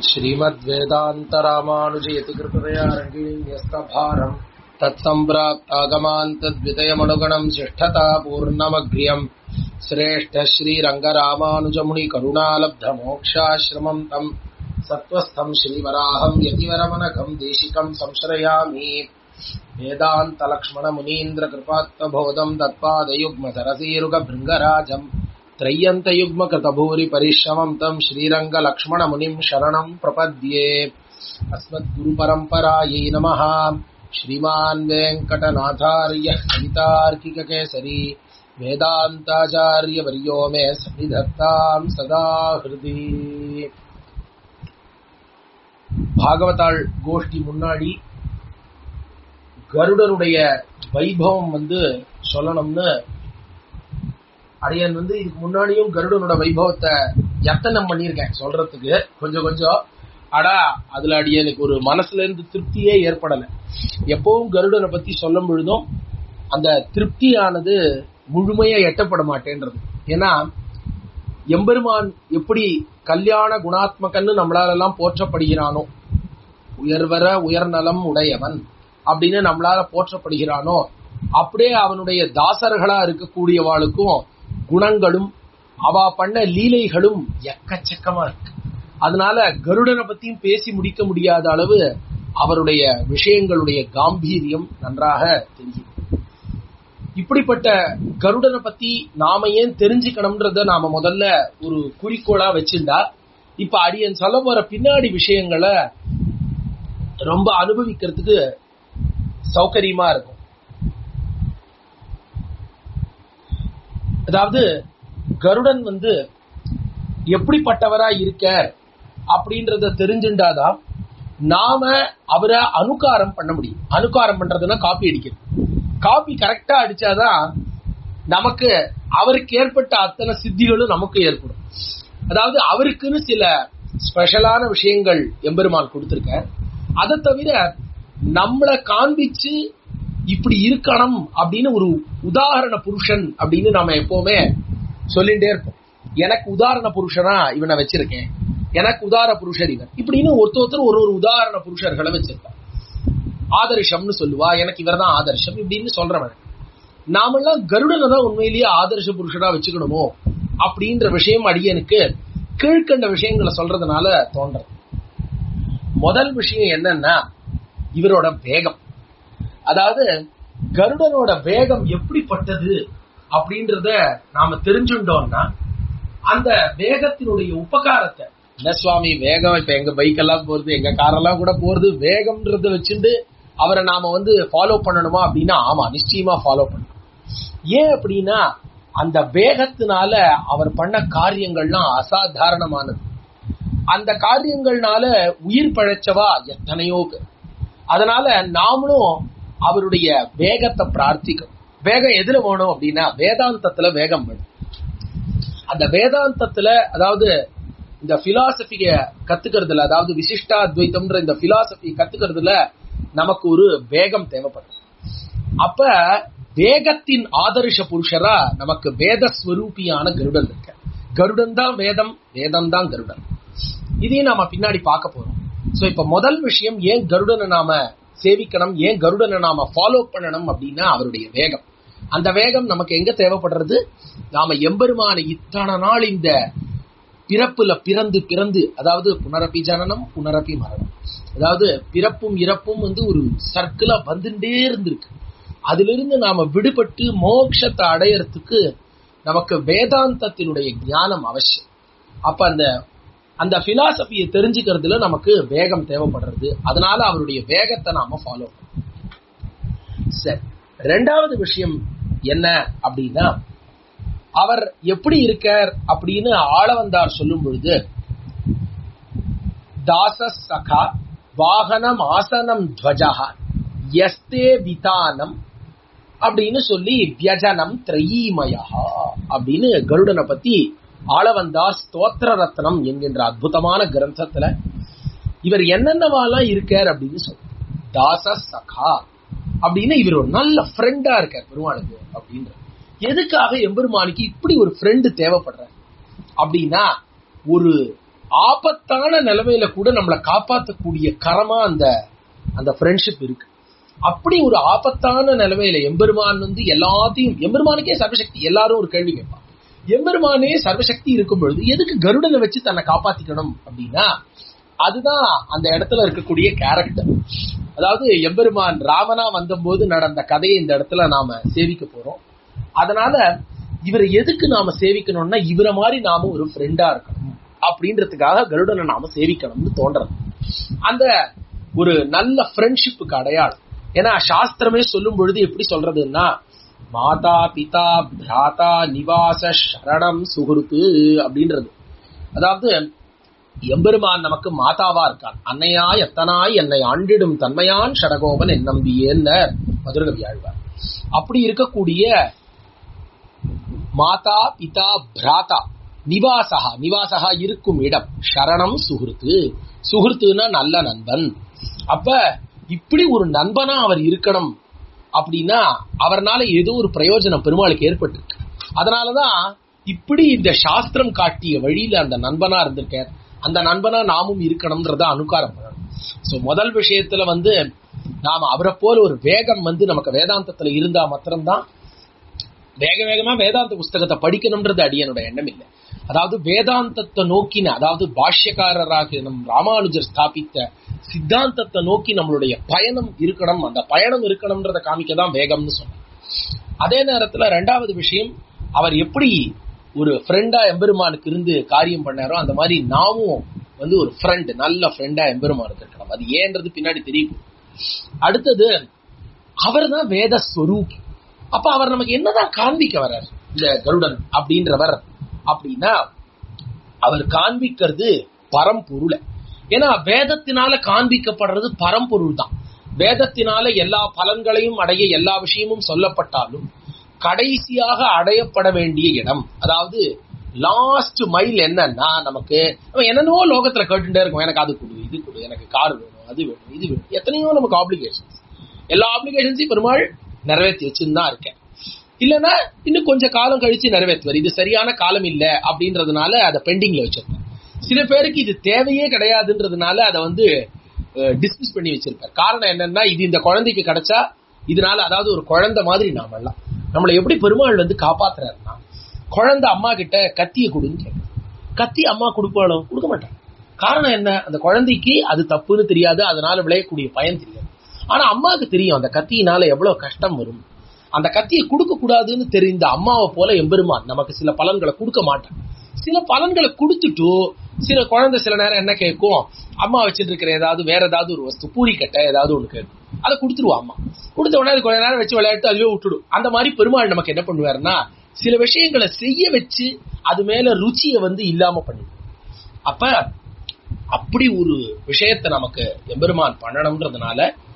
श्रीमद्वेदान्तरामानुजयति कृपया रङ्गिणीन्यस्तभारम् तत्सम्प्राप्तागमान् तद्वितयमनुगणम् शिष्ठता पूर्णमग्र्यम् श्रेष्ठ श्रीरङ्गरामानुजमुनिकरुणालब्धमोक्षाश्रमम् तम् सत्त्वस्थम् श्रीवराहम् यतिवरमनघम् देशिकम् संश्रयामि वेदान्तलक्ष्मणमुनीन्द्रकृपात्तबोधम् तत्पादयुग्मसरसीरुगभृङ्गराजम् त्रय्यन्तयुग्मकृतभूरि परिश्रमम् तम् श्रीरङ्गलक्ष्मणमुनिम् शरणम् प्रपद्ये अस्मद्गुरुपरम्परायै नमः श्रीमान् वेङ्कटनाथार्यः कवितार्किककेसरी वेदान्ताचार्यवर्यो मे सन्निधत्ताम् सदा हृदि பாகவதாள் கோஷ்டி முன்னாடி கருடனுடைய வைபவம் வந்து சொல்லணும்னு அடியன் வந்து இதுக்கு முன்னாடியும் கருடனோட வைபவத்தை எத்தனை பண்ணியிருக்கேன் சொல்றதுக்கு கொஞ்சம் கொஞ்சம் ஆடா அதுல அடியனுக்கு ஒரு மனசுல இருந்து திருப்தியே ஏற்படல எப்பவும் கருடனை பத்தி சொல்லும் பொழுதும் அந்த திருப்தியானது முழுமையா எட்டப்பட மாட்டேன்றது ஏன்னா எம்பெருமான் எப்படி கல்யாண குணாத்மகன்னு நம்மளால எல்லாம் போற்றப்படுகிறானோ உயர்வர உயர்நலம் உடையவன் அப்படின்னு நம்மளால போற்றப்படுகிறானோ அப்படியே அவனுடைய தாசர்களா இருக்கக்கூடியவாளுக்கும் குணங்களும் அவ பண்ண லீலைகளும் எக்கச்சக்கமா இருக்கு அதனால கருடனை பத்தியும் பேசி முடிக்க முடியாத அளவு அவருடைய விஷயங்களுடைய காம்பீரியம் நன்றாக தெரியும் இப்படிப்பட்ட கருடனை பத்தி நாம ஏன் தெரிஞ்சுக்கணும்ன்றத நாம முதல்ல ஒரு குறிக்கோளா வச்சிருந்தா இப்ப அடியன் சொல்ல போற பின்னாடி விஷயங்களை ரொம்ப அனுபவிக்கிறதுக்கு சௌகரியமா இருக்கும் அதாவது கருடன் வந்து எப்படிப்பட்டவரா இருக்கார் அப்படின்றத தெரிஞ்சுட்டாதான் நாம அவரை அனுகாரம் பண்ண முடியும் அனுகாரம் பண்றதுன்னா காப்பி அடிக்கிறது காப்பி கரெக்டா அடிச்சாதான் நமக்கு அவருக்கு ஏற்பட்ட அத்தனை சித்திகளும் நமக்கு ஏற்படும் அதாவது அவருக்குன்னு சில ஸ்பெஷலான விஷயங்கள் எம்பெருமான் கொடுத்திருக்க அதை தவிர நம்மளை காண்பிச்சு இப்படி இருக்கணும் அப்படின்னு ஒரு உதாரண புருஷன் அப்படின்னு நாம எப்பவுமே சொல்லிட்டே இருப்போம் எனக்கு உதாரண புருஷனா இவனை வச்சிருக்கேன் எனக்கு உதார புருஷர் இவன் இப்படின்னு ஒருத்தர் ஒருத்தர் ஒரு ஒரு உதாரண புருஷர்களை வச்சிருப்பான் ஆதர்ஷம்னு சொல்லுவா எனக்கு இவர் தான் ஆதர்ஷம் இப்படின்னு சொல்றவன் நாமெல்லாம் கருடனை தான் உண்மையிலேயே ஆதர்ஷ புருஷரா வச்சுக்கணுமோ அப்படின்ற விஷயம் அடியனுக்கு கீழ்கண்ட விஷயங்களை சொல்றதுனால தோன்றது முதல் விஷயம் என்னன்னா இவரோட வேகம் அதாவது கருடனோட வேகம் எப்படிப்பட்டது அப்படின்றத நாம தெரிஞ்சுட்டோம்னா அந்த வேகத்தினுடைய உபகாரத்தை என்ன சுவாமி வேகம் இப்ப எங்க பைக் எல்லாம் போறது எங்க காரெல்லாம் கூட போறது வேகம்ன்றத வச்சுட்டு அவரை நாம வந்து ஃபாலோ பண்ணணுமா அப்படின்னா ஆமா நிச்சயமா ஃபாலோ பண்ணணும் ஏன் அப்படின்னா அந்த வேகத்தினால அவர் பண்ண காரியங்கள்லாம் அசாதாரணமானது அந்த காரியங்கள்னால உயிர் பழைச்சவா எத்தனையோ பேர் அதனால நாமளும் அவருடைய வேகத்தை பிரார்த்திக்கணும் வேகம் எதுல வேணும் அப்படின்னா வேதாந்தத்துல வேகம் வேணும் அந்த வேதாந்தத்துல அதாவது இந்த பிலாசபிய கத்துக்கிறதுல அதாவது விசிஷ்டா அத்வைத்தம்ன்ற இந்த பிலாசபி கத்துக்கிறதுல நமக்கு ஒரு வேகம் தேவைப்படுது அப்ப வேகத்தின் ஆதர்ஷ புருஷரா நமக்கு வேத ஸ்வரூபியான கருடன் இருக்க கருடன் தான் வேதம் வேதம் தான் கருடன் இதையும் நாம பின்னாடி பார்க்க போறோம் சோ இப்ப முதல் விஷயம் ஏன் கருடனை நாம சேவிக்கணும் ஏன் கருடனை நாம ஃபாலோ பண்ணணும் அப்படின்னா அவருடைய வேகம் அந்த வேகம் நமக்கு எங்க தேவைப்படுறது நாம எம்பெருமான இத்தனை நாள் இந்த பிறப்புல பிறந்து பிறந்து அதாவது புனரப்பி ஜனனம் புனரப்பி மரணம் அதாவது பிறப்பும் இறப்பும் வந்து ஒரு சர்க்கிளா வந்துட்டே இருந்திருக்கு அதுல இருந்து நாம விடுபட்டு மோட்சத்தை அடையறதுக்கு நமக்கு வேதாந்தத்தினுடைய ஞானம் அவசியம் அப்ப அந்த அந்த பிலாசபியை தெரிஞ்சுக்கிறதுல நமக்கு வேகம் தேவைப்படுறது அதனால அவருடைய வேகத்தை நாம ஃபாலோ பண்ணணும் சரி ரெண்டாவது விஷயம் என்ன அப்படின்னா அவர் எப்படி இருக்கார் அப்படின்னு ஆளவந்தார் சொல்லும் பொழுது தாச சகா வாகனம் ஆசனம் துவஜா எஸ்தே விதானம் அப்படின்னு சொல்லி வியஜனம் திரையீமயா அப்படின்னு கருடனை பத்தி ஆளவந்தார் ஸ்தோத்திர ரத்னம் என்கின்ற அற்புதமான கிரந்தத்துல இவர் என்னென்னவாலாம் இருக்கார் அப்படின்னு சொல்ற தாச சகா அப்படின்னு இவர் ஒரு நல்ல ஃப்ரெண்டா இருக்கார் பெருமாளுக்கு அப்படின்ற எதுக்காக எம்பெருமானுக்கு இப்படி ஒரு ஃப்ரெண்டு தேவைப்படுற அப்படின்னா ஒரு ஆபத்தான நிலைமையில கூட நம்மளை காப்பாற்றக்கூடிய கரமா அந்த அந்த ஃப்ரெண்ட்ஷிப் இருக்கு அப்படி ஒரு ஆபத்தான நிலைமையில எம்பெருமான் வந்து எல்லாத்தையும் எம்பெருமானுக்கே சர்வசக்தி எல்லாரும் ஒரு கேள்வி கேட்பான் எம்பெருமானே சர்வசக்தி இருக்கும் பொழுது எதுக்கு கருடனை வச்சு தன்னை காப்பாத்திக்கணும் அப்படின்னா அதுதான் அந்த இடத்துல இருக்கக்கூடிய கேரக்டர் அதாவது எம்பெருமான் ராமனா வந்தபோது நடந்த கதையை இந்த இடத்துல நாம சேவிக்க போறோம் அதனால இவரை எதுக்கு நாம சேவிக்கணும்னா இவரை மாதிரி நாம ஒரு ஃப்ரெண்டா இருக்கணும் அப்படின்றதுக்காக கருடனை நாம சேவிக்கணும்னு தோன்றது அந்த ஒரு நல்ல ஃப்ரெண்ட்ஷிப்புக்கு அடையாளம் ஏன்னா சாஸ்திரமே சொல்லும் பொழுது எப்படி சொல்றதுன்னா மாதா பிதா பிராதா நிவாச சரணம் சுகுருத்து அப்படின்றது அதாவது எம்பெருமான் நமக்கு மாதாவா இருக்கான் அன்னையாய் எத்தனாய் என்னை ஆண்டிடும் தன்மையான் ஷடகோபன் என் நம்பியேன்ன மதுரகவி ஆழ்வார் அப்படி இருக்கக்கூடிய மாதா பிதா பிராதா நிவாசகா நிவாசகா இருக்கும் இடம் சரணம் சுகிருத்து சுகிருத்துனா நல்ல நண்பன் அப்ப இப்படி ஒரு நண்பனா அவர் இருக்கணும் அப்படின்னா அவர்னால ஏதோ ஒரு பிரயோஜனம் பெருமாளுக்கு ஏற்பட்டிருக்கு அதனாலதான் இப்படி இந்த சாஸ்திரம் காட்டிய வழியில அந்த நண்பனா இருந்திருக்கார் அந்த நண்பனா நாமும் இருக்கணும்ன்றத அனுகாரம் பண்ணணும் சோ முதல் விஷயத்துல வந்து நாம அவரை போல ஒரு வேகம் வந்து நமக்கு வேதாந்தத்துல இருந்தா மாத்திரம்தான் வேக வேகமா வேதாந்த புஸ்தகத்தை படிக்கணும்ன்றது அடியனோட எண்ணம் இல்லை அதாவது வேதாந்தத்தை நோக்கின அதாவது பாஷ்யக்காரராக நம் ராமானுஜர் ஸ்தாபித்த சித்தாந்தத்தை நோக்கி நம்மளுடைய பயணம் இருக்கணும் அந்த பயணம் இருக்கணும்ன்றத காமிக்க தான் வேகம்னு சொன்னார் அதே நேரத்துல ரெண்டாவது விஷயம் அவர் எப்படி ஒரு ஃப்ரெண்டா எம்பெருமானுக்கு இருந்து காரியம் பண்ணாரோ அந்த மாதிரி நாமும் வந்து ஒரு ஃப்ரெண்ட் நல்ல ஃப்ரெண்டா எம்பெருமானுக்கு இருக்கணும் அது ஏன்றது பின்னாடி தெரியும் அடுத்தது அவர் தான் வேத ஸ்வரூப் அப்ப அவர் நமக்கு என்னதான் காண்பிக்க வர்றார் இந்த கருடன் அப்படின்றவர் அப்படின்னா அவர் காண்பிக்கிறது பரம்பொருளை ஏன்னா வேதத்தினால காண்பிக்கப்படுறது பரம்பொருள் தான் வேதத்தினால எல்லா பலன்களையும் அடைய எல்லா விஷயமும் சொல்லப்பட்டாலும் கடைசியாக அடையப்பட வேண்டிய இடம் அதாவது லாஸ்ட் மைல் என்னன்னா நமக்கு நம்ம என்னென்னவோ லோகத்துல கேட்டுட்டே இருக்கும் எனக்கு அது கொடு இது கொடு எனக்கு கார் வேணும் அது வேணும் இது வேணும் எத்தனையோ நமக்கு ஆப்ளிகேஷன்ஸ் எல்லா ஆப்ளிகேஷன்ஸையும் பெருமாள் நிறைவேற்றி வச்சுன்னு தான் இருக்கேன் இல்லைன்னா இன்னும் கொஞ்சம் காலம் கழிச்சு நிறைவேற்றுவார் இது சரியான காலம் இல்ல அப்படின்றதுனால அதை பெண்டிங்ல வச்சிருப்பார் சில பேருக்கு இது தேவையே கிடையாதுன்றதுனால அதை வந்து டிஸ்மிஸ் பண்ணி வச்சிருப்பார் காரணம் என்னன்னா இது இந்த குழந்தைக்கு கிடைச்சா இதனால அதாவது ஒரு குழந்தை மாதிரி நாம எல்லாம் நம்மளை எப்படி பெருமாள் வந்து காப்பாத்துறாருன்னா குழந்தை அம்மா கிட்ட கத்திய கொடுன்னு கேட்கும் கத்தி அம்மா கொடுப்பாளோ கொடுக்க மாட்டாங்க காரணம் என்ன அந்த குழந்தைக்கு அது தப்புன்னு தெரியாது அதனால விளையக்கூடிய பயன் தெரியாது ஆனா அம்மாவுக்கு தெரியும் அந்த கத்தியினால எவ்வளவு கஷ்டம் வரும் அந்த கத்தியை கொடுக்க கூடாதுன்னு தெரிந்த அம்மாவை போல எம்பெருமான் நமக்கு சில பலன்களை கொடுக்க மாட்டான் சில பலன்களை கொடுத்துட்டு சில குழந்தை சில நேரம் என்ன கேட்கும் அம்மா வச்சுட்டு இருக்கிற ஏதாவது வேற ஏதாவது ஒரு வஸ்து பூரி கட்டை ஏதாவது ஒண்ணு கேட்கும் அதை கொடுத்துருவா அம்மா கொடுத்த உடனே அது கொஞ்ச நேரம் வச்சு விளையாட்டு அதுவே விட்டுடும் அந்த மாதிரி பெருமாள் நமக்கு என்ன பண்ணுவாருன்னா சில விஷயங்களை செய்ய வச்சு அது மேல ருச்சியை வந்து இல்லாம பண்ணிடும் அப்ப அப்படி ஒரு விஷயத்தை நமக்கு எம்பெருமான் பண்ணணும்ன்றதுனால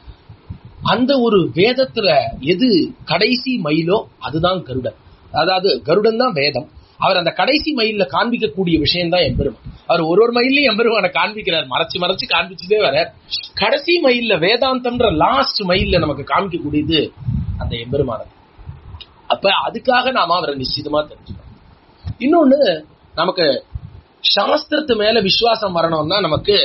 அந்த ஒரு வேதத்துல எது கடைசி மயிலோ அதுதான் கருடன் அதாவது கருடன் தான் வேதம் அவர் அந்த கடைசி மயில்ல காண்பிக்கக்கூடிய விஷயம் தான் எம்பெருமான் அவர் ஒரு ஒரு மயிலையும் எம்பெருமான காண்பிக்கிறார் மறைச்சு மறைச்சு காண்பிச்சுட்டே வர கடைசி மயில்ல வேதாந்தம்ன்ற லாஸ்ட் மயில்ல நமக்கு காமிக்கக்கூடியது அந்த எம்பெருமானது அப்ப அதுக்காக நாம அவரை நிச்சயமா தெரிஞ்சுக்கணும் இன்னொன்னு நமக்கு சாஸ்திரத்து மேல விசுவாசம் வரணும்னா நமக்கு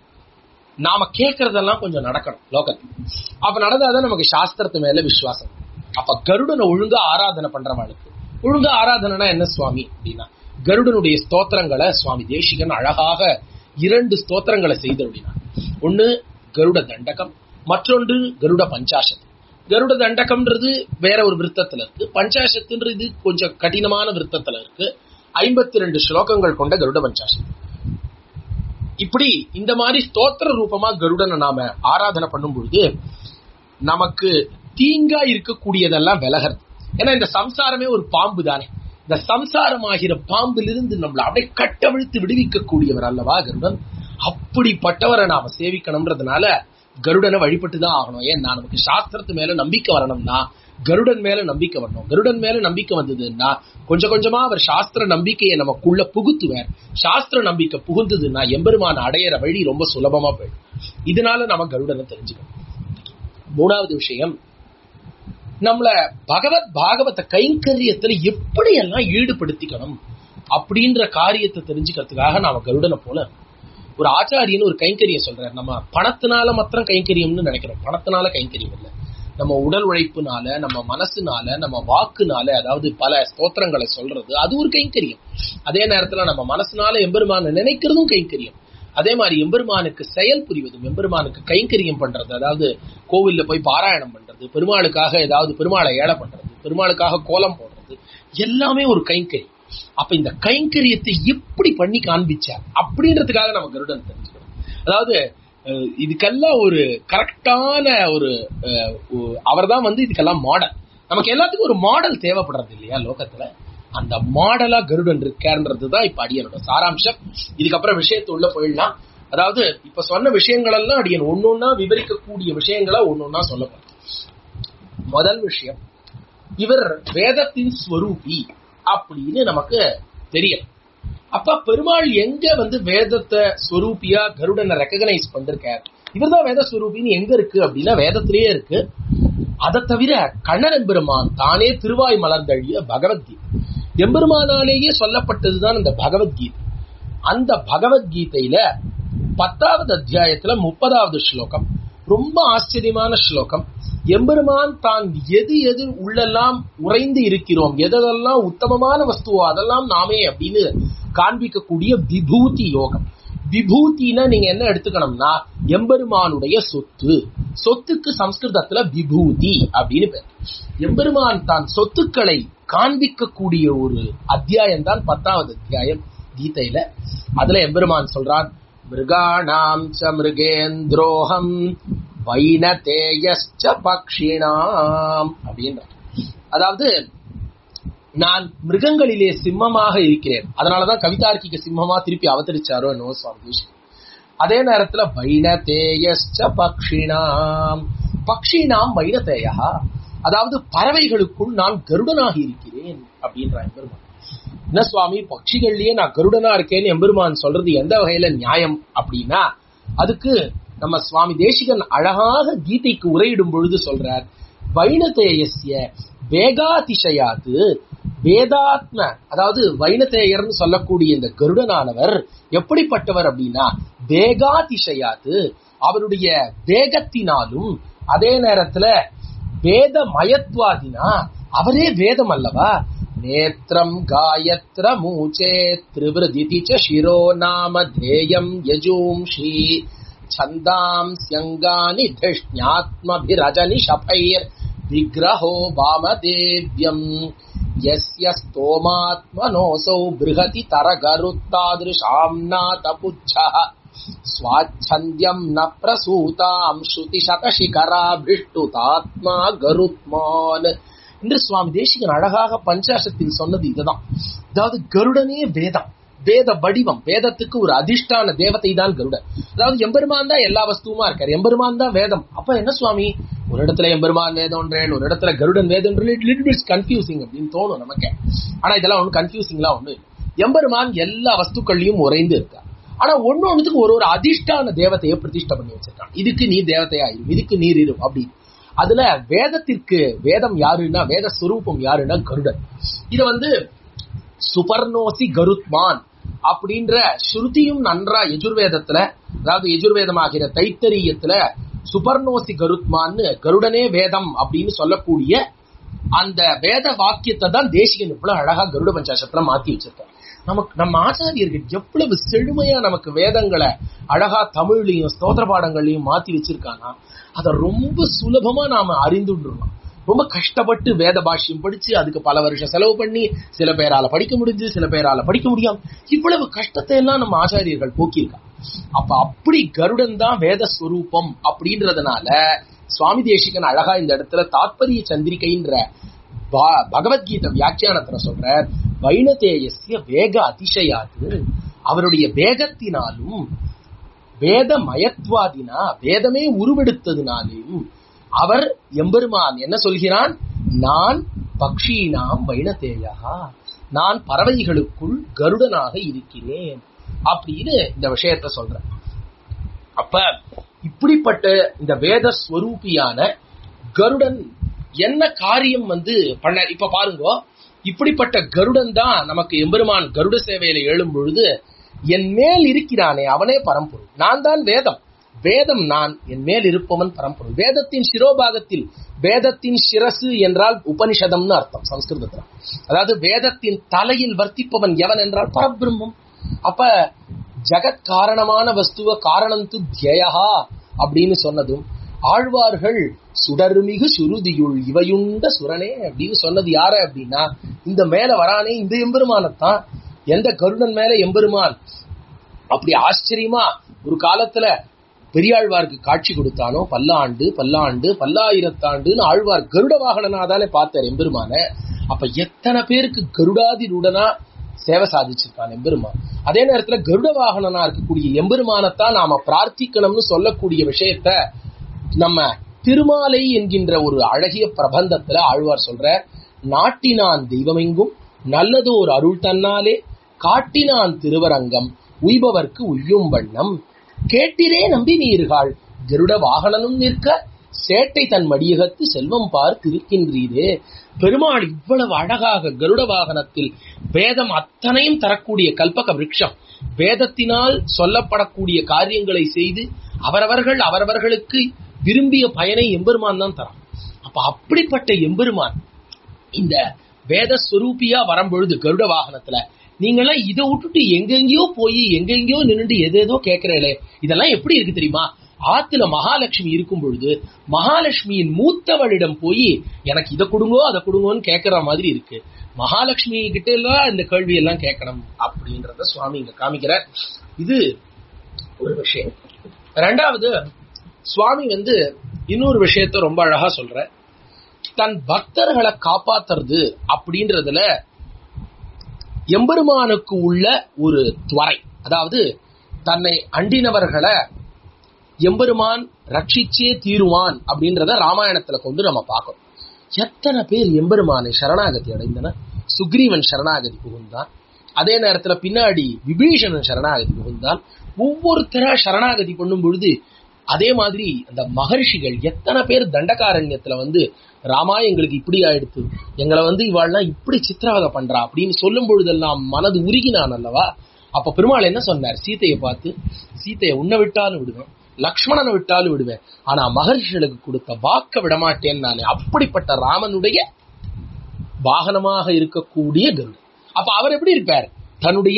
நாம கேட்கறதெல்லாம் கொஞ்சம் நடக்கணும் லோகத்தில் அப்ப நடந்தாதான் நமக்கு சாஸ்திரத்து மேல விசுவாசம் அப்ப கருடனை ஒழுங்கா ஆராதனை பண்றவனுக்கு ஒழுங்கா ஆராதனைனா என்ன சுவாமி அப்படின்னா கருடனுடைய ஸ்தோத்திரங்களை சுவாமி தேசிகன் அழகாக இரண்டு ஸ்தோத்திரங்களை செய்தருடினா ஒன்னு கருட தண்டகம் மற்றொன்று கருட பஞ்சாசத் கருட தண்டகம்ன்றது வேற ஒரு விருத்தத்துல இருக்கு பஞ்சாசத்துன்றது கொஞ்சம் கடினமான விருத்தத்துல இருக்கு ஐம்பத்தி ரெண்டு ஸ்லோகங்கள் கொண்ட கருட பஞ்சாசத் இப்படி இந்த மாதிரி ஸ்தோத்திர ரூபமா கருடனை நாம ஆராதனை பண்ணும் பொழுது நமக்கு தீங்கா இருக்கக்கூடியதெல்லாம் விலகிறது ஏன்னா இந்த சம்சாரமே ஒரு பாம்பு தானே இந்த சம்சாரமாகிற பாம்பிலிருந்து நம்மளை அப்படியே கட்டவிழ்த்து விடுவிக்கக்கூடியவர் அல்லவா கருடன் அப்படிப்பட்டவரை நாம சேவிக்கணும்ன்றதுனால கருடனை வழிபட்டு தான் ஆகணும் ஏன் நான் நமக்கு சாஸ்திரத்து மேல நம்பிக்கை வரணும்னா கருடன் மேல நம்பிக்கை வரணும் கருடன் மேல நம்பிக்கை வந்ததுன்னா கொஞ்சம் கொஞ்சமா அவர் சாஸ்திர நம்பிக்கையை நமக்குள்ள புகுத்துவார் சாஸ்திர நம்பிக்கை புகுந்ததுன்னா எம்பெருமான அடையிற வழி ரொம்ப சுலபமா போயிடும் இதனால நம்ம கருடனை தெரிஞ்சுக்கணும் மூணாவது விஷயம் நம்மள பகவத் பாகவத கைங்கரியத்துல எப்படி எல்லாம் ஈடுபடுத்திக்கணும் அப்படின்ற காரியத்தை தெரிஞ்சுக்கிறதுக்காக நாம கருடனை போல ஒரு ஆச்சாரியன்னு ஒரு கைங்கரியம் சொல்றாரு நம்ம பணத்தினால மாத்திரம் கைங்கரியம்னு நினைக்கிறோம் பணத்தினால கைங்கரியம் இல்லை நம்ம உடல் உழைப்புனால நம்ம மனசுனால நம்ம வாக்குனால அதாவது பல ஸ்தோத்திரங்களை சொல்றது அது ஒரு கைங்கரியம் அதே நேரத்துல நம்ம மனசுனால எம்பெருமான நினைக்கிறதும் கைங்கரியம் அதே மாதிரி எம்பெருமானுக்கு செயல் புரிவதும் எம்பெருமானுக்கு கைங்கரியம் பண்றது அதாவது கோவில்ல போய் பாராயணம் பண்றது பெருமாளுக்காக ஏதாவது பெருமாளை ஏழை பண்றது பெருமாளுக்காக கோலம் போடுறது எல்லாமே ஒரு கைங்கரியம் அப்ப இந்த கைங்கரியத்தை எப்படி பண்ணி காண்பிச்சார் அப்படின்றதுக்காக நம்ம கருடன் தெரிஞ்சுக்கணும் அதாவது அஹ், இதுக்கெல்லாம் ஒரு கரெக்டான ஒரு அவர் தான் வந்து இதுக்கெல்லாம் மாடல் நமக்கு எல்லாத்துக்கும் ஒரு மாடல் தேவைப்படுறது இல்லையா லோகத்துல அந்த மாடலா கருடன் இருக்காருன்றது தான் இப்ப அடியனோட சாராம்சம் இதுக்கப்புறம் விஷயத்து உள்ள போயிடலாம் அதாவது இப்ப சொன்ன விஷயங்கள் எல்லாம் அடியன் ஒன்னொன்னா விவரிக்கக்கூடிய விஷயங்களா ஒன்னொன்னா சொல்ல போறேன் முதல் விஷயம் இவர் வேதத்தின் ஸ்வரூபி அப்படின்னு நமக்கு தெரியும் அப்ப பெருமாள் எங்க வந்து வேதத்தை ஸ்வரூபியா கருடனை ரெக்கக்னைஸ் பண்ணிருக்கார் இவர்தான் வேத ஸ்வரூபின்னு எங்க இருக்கு அப்படின்னா வேதத்திலேயே இருக்கு அதை தவிர கண்ணன் எம்பெருமான் தானே திருவாய் மலர்ந்தழிய பகவத்கீதை எம்பெருமானாலேயே சொல்லப்பட்டதுதான் இந்த பகவத்கீதை அந்த பகவத்கீதையில பத்தாவது அத்தியாயத்துல முப்பதாவது ஸ்லோகம் ரொம்ப ஆச்சரியமான ஸ்லோகம் எம்பெருமான் தான் எது எது உள்ளெல்லாம் உறைந்து இருக்கிறோம் எதெல்லாம் உத்தமமான வஸ்துவோ அதெல்லாம் நாமே அப்படின்னு காண்பிக்கக்கூடிய விபூதி யோகம் விபூதினா நீங்க என்ன எடுத்துக்கணும்னா எம்பெருமானுடைய சொத்து சொத்துக்கு சம்ஸ்கிருதத்துல விபூதி அப்படின்னு பேர் எம்பெருமான் தான் சொத்துக்களை காண்பிக்கக்கூடிய ஒரு அத்தியாயம் தான் பத்தாவது அத்தியாயம் கீதையில அதுல எம்பெருமான் சொல்றான் மிருகாணாம் ச மிருகேந்திரோகம் வைனதேயஸ்ச பக்ஷிணாம் அப்படின்றார் அதாவது நான் மிருகங்களிலே சிம்மமாக இருக்கிறேன் அதனாலதான் கவிதார்க்கிக சிம்மமா திருப்பி அவதரிச்சாரோ என்னவோ சுவாமி தேசிகன். அதே நேரத்துல வைனதேயஸ்ச பக்ஷிணாம் பக்ஷினாம் வைனதேயா அதாவது பறவைகளுக்குள் நான் கருடனாக இருக்கிறேன் அப்படின்றான் எம்பெருமான் என்ன சுவாமி பட்சிகள்லயே நான் கருடனா இருக்கேன்னு எம்பெருமான் சொல்றது எந்த வகையில நியாயம் அப்படின்னா அதுக்கு நம்ம சுவாமி தேசிகன் அழகாக கீதைக்கு உரையிடும் பொழுது சொல்றார் வைனதேயஸ்ய வேகாதிசயாது வேதாத்ம அதாவது வைனதேயர்னு சொல்லக்கூடிய இந்த கருடனானவர் எப்படிப்பட்டவர் அப்படின்னா வேகாதிசயாது அவருடைய வேகத்தினாலும் அதே நேரத்துல வேத மயத்வாதினா அவரே வேதம் அல்லவா நேத்திரம் காயத்ர மூச்சே திரிவிருதிதி ச சிரோ நாம தேயம் யஜூம்ஷி छन्दां स्यङ्गानि धृष्ण्यात्मभिरजनि शफैर् विग्रहो वामदेव्यम् यस्य स्तोमात्मनोऽसौ बृहति तरगरुत्तादृशाम् नातपुच्छः स्वाच्छन्द्यम् न प्रसूताम् श्रुतिशतशिखराभिष्टुतात्मा गरुत्मान् என்று சுவாமி தேசிகன் அழகாக பஞ்சாசத்தில் சொன்னது இதுதான் அதாவது கருடனே வேதம் வேத வடிவம் வேதத்துக்கு ஒரு அதிஷ்டான தேவதை தான் கருடன் அதாவது எம்பெருமான் தான் எல்லா வஸ்துவுமா இருக்காரு எம்பெருமான் தான் வேதம் அப்ப என்ன சுவாமி ஒரு இடத்துல எம்பெருமான் வேதம்ன்றேன் ஒரு இடத்துல கருடன் வேதம் லிட்டில் பிட்ஸ் கன்ஃபியூசிங் அப்படின்னு தோணும் நமக்கு ஆனா இதெல்லாம் ஒன்றும் கன்ஃபியூசிங்லாம் ஒண்ணு இல்லை எம்பெருமான் எல்லா வஸ்துக்கள்லயும் உறைந்து இருக்கார் ஆனா ஒண்ணு ஒண்ணுத்துக்கு ஒரு ஒரு அதிஷ்டான தேவதையை பிரதிஷ்டை பண்ணி வச்சிருக்கான் இதுக்கு நீ தேவதையா இரு இதுக்கு நீர் இரு அப்படின்னு அதுல வேதத்திற்கு வேதம் யாருன்னா வேத ஸ்வரூபம் யாருன்னா கருடன் இத வந்து சுபர்ணோசி கருத்மான் அப்படின்ற ஸ்ருதியும் நன்றா எஜுர்வேதத்துல அதாவது எஜுர்வேதமாகிற தைத்தரியத்துல சுபர்ணோசி கருத்மான்னு கருடனே வேதம் அப்படின்னு சொல்லக்கூடிய அந்த வேத வாக்கியத்தை தான் தேசிகன் இவ்வளவு அழகா கருட பஞ்சாசத்துல மாத்தி வச்சிருக்காரு நமக்கு நம்ம ஆச்சாரியர்கள் எவ்வளவு செழுமையா நமக்கு வேதங்களை அழகா தமிழ்லையும் ஸ்தோத்திர பாடங்கள்லையும் மாத்தி வச்சிருக்கானா அதை ரொம்ப சுலபமா நாம அறிந்துடுறோம் ரொம்ப கஷ்டப்பட்டு வேத பாஷ்யம் படிச்சு அதுக்கு பல வருஷம் செலவு பண்ணி சில பேரால படிக்க முடிஞ்சு சில பேரால படிக்க முடியாம இவ்வளவு கஷ்டத்தை எல்லாம் நம்ம ஆச்சாரியர்கள் போக்கியிருக்காங்க அப்ப அப்படி கருடன் தான் வேத ஸ்வரூபம் அப்படின்றதுனால சுவாமி தேசிகன் அழகா இந்த இடத்துல தாத்பரிய சந்திரிகைன்ற பகவத்கீதை வியாக்கியானத்துல சொல்ற வைணதேயசிய வேக அதிசயாது அவருடைய வேகத்தினாலும் வேத மயத்வாதினா வேதமே உருவெடுத்ததினாலேயும் அவர் எம்பெருமான் என்ன சொல்கிறான் நான் பக்ஷீனாம் வைணதேயா நான் பறவைகளுக்குள் கருடனாக இருக்கிறேன் அப்படின்னு இந்த விஷயத்த சொல்றேன் அப்ப இப்படிப்பட்ட இந்த வேத ஸ்வரூபியான கருடன் என்ன காரியம் வந்து பண்ண இப்ப பாருங்க இப்படிப்பட்ட கருடன் தான் நமக்கு எம்பெருமான் கருட சேவையில எழும் பொழுது என் மேல் இருக்கிறானே அவனே பரம்பொருள் நான் தான் வேதம் வேதம் நான் என் மேல் இருப்பவன் பரம்பொருள் வேதத்தின் சிரோபாகத்தில் வேதத்தின் சிரசு என்றால் உபனிஷதம்னு அர்த்தம் சம்ஸ்கிருதத்துல அதாவது வேதத்தின் தலையில் வர்த்திப்பவன் எவன் என்றால் பரபிரம்மம் அப்ப ஜகத் காரணமான வஸ்துவ காரணம் து தியயா அப்படின்னு சொன்னதும் ஆழ்வார்கள் சுடர்மிகு சுருதியுள் இவையுண்ட சுரனே அப்படின்னு சொன்னது யார அப்படின்னா இந்த மேல வரானே இந்த எம்பெருமானத்தான் எந்த கருடன் மேல எம்பெருமான் அப்படி ஆச்சரியமா ஒரு காலத்துல பெரியாழ்வாருக்கு காட்சி கொடுத்தானோ பல்லாண்டு பல்லாண்டு பல்லாயிரத்தாண்டுன்னு ஆழ்வார் கருட வாகனனாதானே பார்த்தார் எம்பெருமான அப்ப எத்தனை பேருக்கு கருடாதிருடனா சேவை சாதிச்சிருக்கான் எம்பெருமான் அதே நேரத்துல கருட வாகனனா இருக்கக்கூடிய எம்பெருமானத்தான் நாம பிரார்த்திக்கணும்னு சொல்லக்கூடிய விஷயத்த நம்ம திருமாலை என்கின்ற ஒரு அழகிய பிரபந்தத்துல ஆழ்வார் சொல்ற நாட்டினான் தெய்வமெங்கும் நல்லதோர் அருள் தன்னாலே காட்டினான் திருவரங்கம் உய்பவர்க்கு உய்யும் வண்ணம் கேட்டிரே நம்பி நீர்கள் கருட வாகனனும் நிற்க சேட்டை தன் மடியகத்து செல்வம் பார் திருக்கின்றீரே பெருமாள் இவ்வளவு அழகாக கருட வாகனத்தில் வேதம் அத்தனையும் தரக்கூடிய கல்பக விருட்சம் வேதத்தினால் சொல்லப்படக்கூடிய காரியங்களை செய்து அவரவர்கள் அவரவர்களுக்கு விரும்பிய பயனை எம்பெருமான் தான் தரான் அப்ப அப்படிப்பட்ட எம்பெருமான் இந்த வேத ஸ்வரூபியா வரும்பொழுது கருட வாகனத்துல நீங்கெல்லாம் இதை விட்டுட்டு எங்கெங்கயோ போய் எங்கெங்கயோ நின்னுட்டு எதேதோ கேட்கிறீங்களே இதெல்லாம் எப்படி இருக்கு தெரியுமா ஆத்துல மகாலட்சுமி இருக்கும் பொழுது மகாலட்சுமியின் மூத்தவளிடம் போய் எனக்கு இதை கொடுங்கோ அதை கொடுங்கோன்னு கேட்கற மாதிரி இருக்கு மகாலட்சுமி கிட்ட எல்லாம் இந்த கேள்வி எல்லாம் கேட்கணும் அப்படின்றத சுவாமி இங்க காமிக்கிறார் இது ஒரு விஷயம் ரெண்டாவது சுவாமி வந்து இன்னொரு விஷயத்த ரொம்ப அழகா சொல்ற தன் பக்தர்களை காப்பாத்துறது அப்படின்றதுல எம்பெருமானுக்கு உள்ள ஒரு துவரை அதாவது தன்னை அண்டினவர்களை எம்பெருமான் ரட்சிச்சே தீருவான் அப்படின்றத ராமாயணத்துல கொண்டு நம்ம பார்க்கணும் எத்தனை பேர் எம்பெருமானை சரணாகதி அடைந்தனர் சுக்ரீவன் சரணாகதி புகுந்தான் அதே நேரத்துல பின்னாடி விபீஷணன் சரணாகதி புகுந்தான் ஒவ்வொருத்தரா சரணாகதி பண்ணும் பொழுது அதே மாதிரி அந்த மகர்ஷிகள் எத்தனை பேர் தண்டகாரண்யத்துல வந்து ராமா எங்களுக்கு இப்படி ஆயிடுத்து எங்களை வந்து இவாள்லாம் இப்படி சித்திரவதை பண்றா அப்படின்னு சொல்லும் பொழுதெல்லாம் மனது உருகினான் அல்லவா அப்ப பெருமாள் என்ன சொன்னார் சீத்தையை பார்த்து சீத்தையை உன்னை விட்டாலும் விடுவேன் லக்ஷ்மணனை விட்டாலும் விடுவேன் ஆனா மகர்ஷிகளுக்கு கொடுத்த வாக்க விடமாட்டேன் நானே அப்படிப்பட்ட ராமனுடைய வாகனமாக இருக்கக்கூடிய கருடன் அப்ப அவர் எப்படி இருப்பார் தன்னுடைய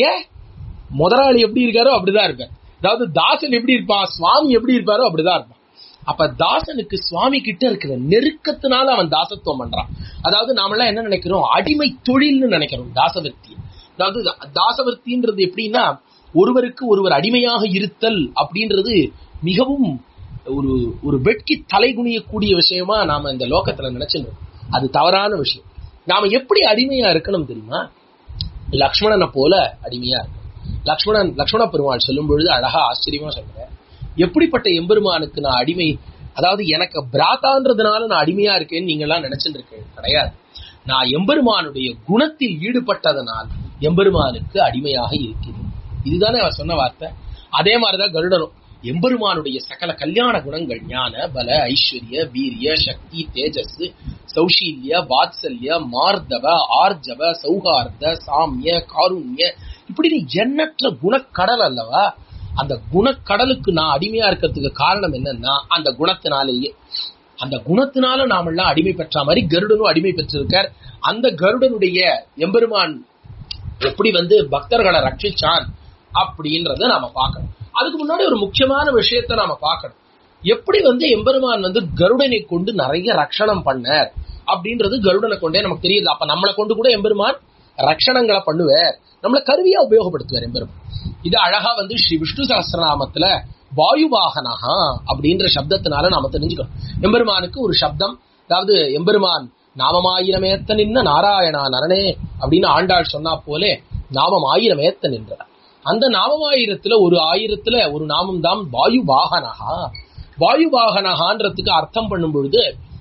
முதலாளி எப்படி இருக்காரோ அப்படிதான் இருப்பார் அதாவது தாசன் எப்படி இருப்பான் சுவாமி எப்படி இருப்பாரோ அப்படிதான் இருப்பான் அப்ப தாசனுக்கு சுவாமி கிட்ட இருக்கிற நெருக்கத்தினால அவன் தாசத்துவம் பண்றான் அதாவது நாமெல்லாம் என்ன நினைக்கிறோம் அடிமை தொழில்னு நினைக்கிறோம் தாசவர்த்தி அதாவது தாசவர்த்தின்றது எப்படின்னா ஒருவருக்கு ஒருவர் அடிமையாக இருத்தல் அப்படின்றது மிகவும் ஒரு ஒரு வெட்கி தலை குனியக்கூடிய விஷயமா நாம இந்த லோகத்துல நினைச்சிருந்தோம் அது தவறான விஷயம் நாம எப்படி அடிமையா இருக்கணும் தெரியுமா லக்ஷ்மணனை போல அடிமையா இருக்கணும் லக்ஷ்மணன் லக்ஷ்மண பெருமாள் சொல்லும் பொழுது அழகா ஆச்சரியமா சொல்றேன் எப்படிப்பட்ட எம்பெருமானுக்கு நான் அடிமை அதாவது எனக்கு பிராத்தான்றதுனால நான் அடிமையா இருக்கேன்னு நீங்க எல்லாம் நினைச்சிட்டு இருக்கேன் கிடையாது நான் எம்பெருமானுடைய குணத்தில் ஈடுபட்டதனால் எம்பெருமானுக்கு அடிமையாக இருக்கிறேன் இதுதானே அவர் சொன்ன வார்த்தை அதே மாதிரிதான் கருடனும் எம்பெருமானுடைய சகல கல்யாண குணங்கள் ஞான பல ஐஸ்வர்ய வீரிய சக்தி தேஜஸ் சௌஷீல்ய வாத்சல்ய மார்தவ ஆர்ஜவ சௌகார்த சாமிய காருண்ய இப்படி எண்ணற்ற குணக்கடல் அல்லவா அந்த குணக்கடலுக்கு நான் அடிமையா இருக்கிறதுக்கு காரணம் என்னன்னா அந்த குணத்தினாலேயே அந்த குணத்தினால நாமெல்லாம் அடிமை பெற்ற மாதிரி கருடனும் அடிமை பெற்றிருக்கார் அந்த கருடனுடைய எம்பெருமான் எப்படி வந்து பக்தர்களை ரட்சிச்சான் அப்படின்றத நாம பார்க்கணும் அதுக்கு முன்னாடி ஒரு முக்கியமான விஷயத்த நாம பார்க்கணும் எப்படி வந்து எம்பெருமான் வந்து கருடனை கொண்டு நிறைய ரட்சணம் பண்ணார் அப்படின்றது கருடனை கொண்டே நமக்கு தெரியுது அப்ப நம்மளை கொண்டு கூட எம்பெருமான் ரட்சணங்களை பண்ணுவார் நம்மளை கருவியா உபயோகப்படுத்துவார் எம்பெருமான் இது அழகா வந்து ஸ்ரீ விஷ்ணு சகசிரநாமத்துல வாயுவாகனஹா அப்படின்ற சப்தத்தினால நாம தெரிஞ்சுக்கணும் எம்பெருமானுக்கு ஒரு சப்தம் அதாவது எம்பெருமான் நாமமாயிரமேத்த நின்ன நாராயணா நரனே அப்படின்னு ஆண்டாள் சொன்னா போலே நாமம் ஆயிரமேத்த நின்றார் அந்த நாமமாயிரத்துல ஒரு ஆயிரத்துல ஒரு நாமம் தான் வாயு வாகனஹா வாயு வாகனஹான்றதுக்கு அர்த்தம் பண்ணும் பொழுது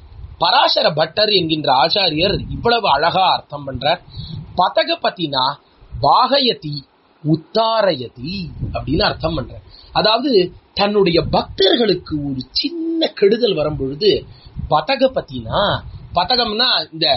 பராசர பட்டர் என்கின்ற ஆச்சாரியர் இவ்வளவு அழகா அர்த்தம் பண்றார் பதகபதினா வாகயதி உத்தாரயதி அப்படின்னு அர்த்தம் பண்ற அதாவது தன்னுடைய பக்தர்களுக்கு ஒரு சின்ன கெடுதல் வரும் பொழுது பதகபதினா பதகம்னா இந்த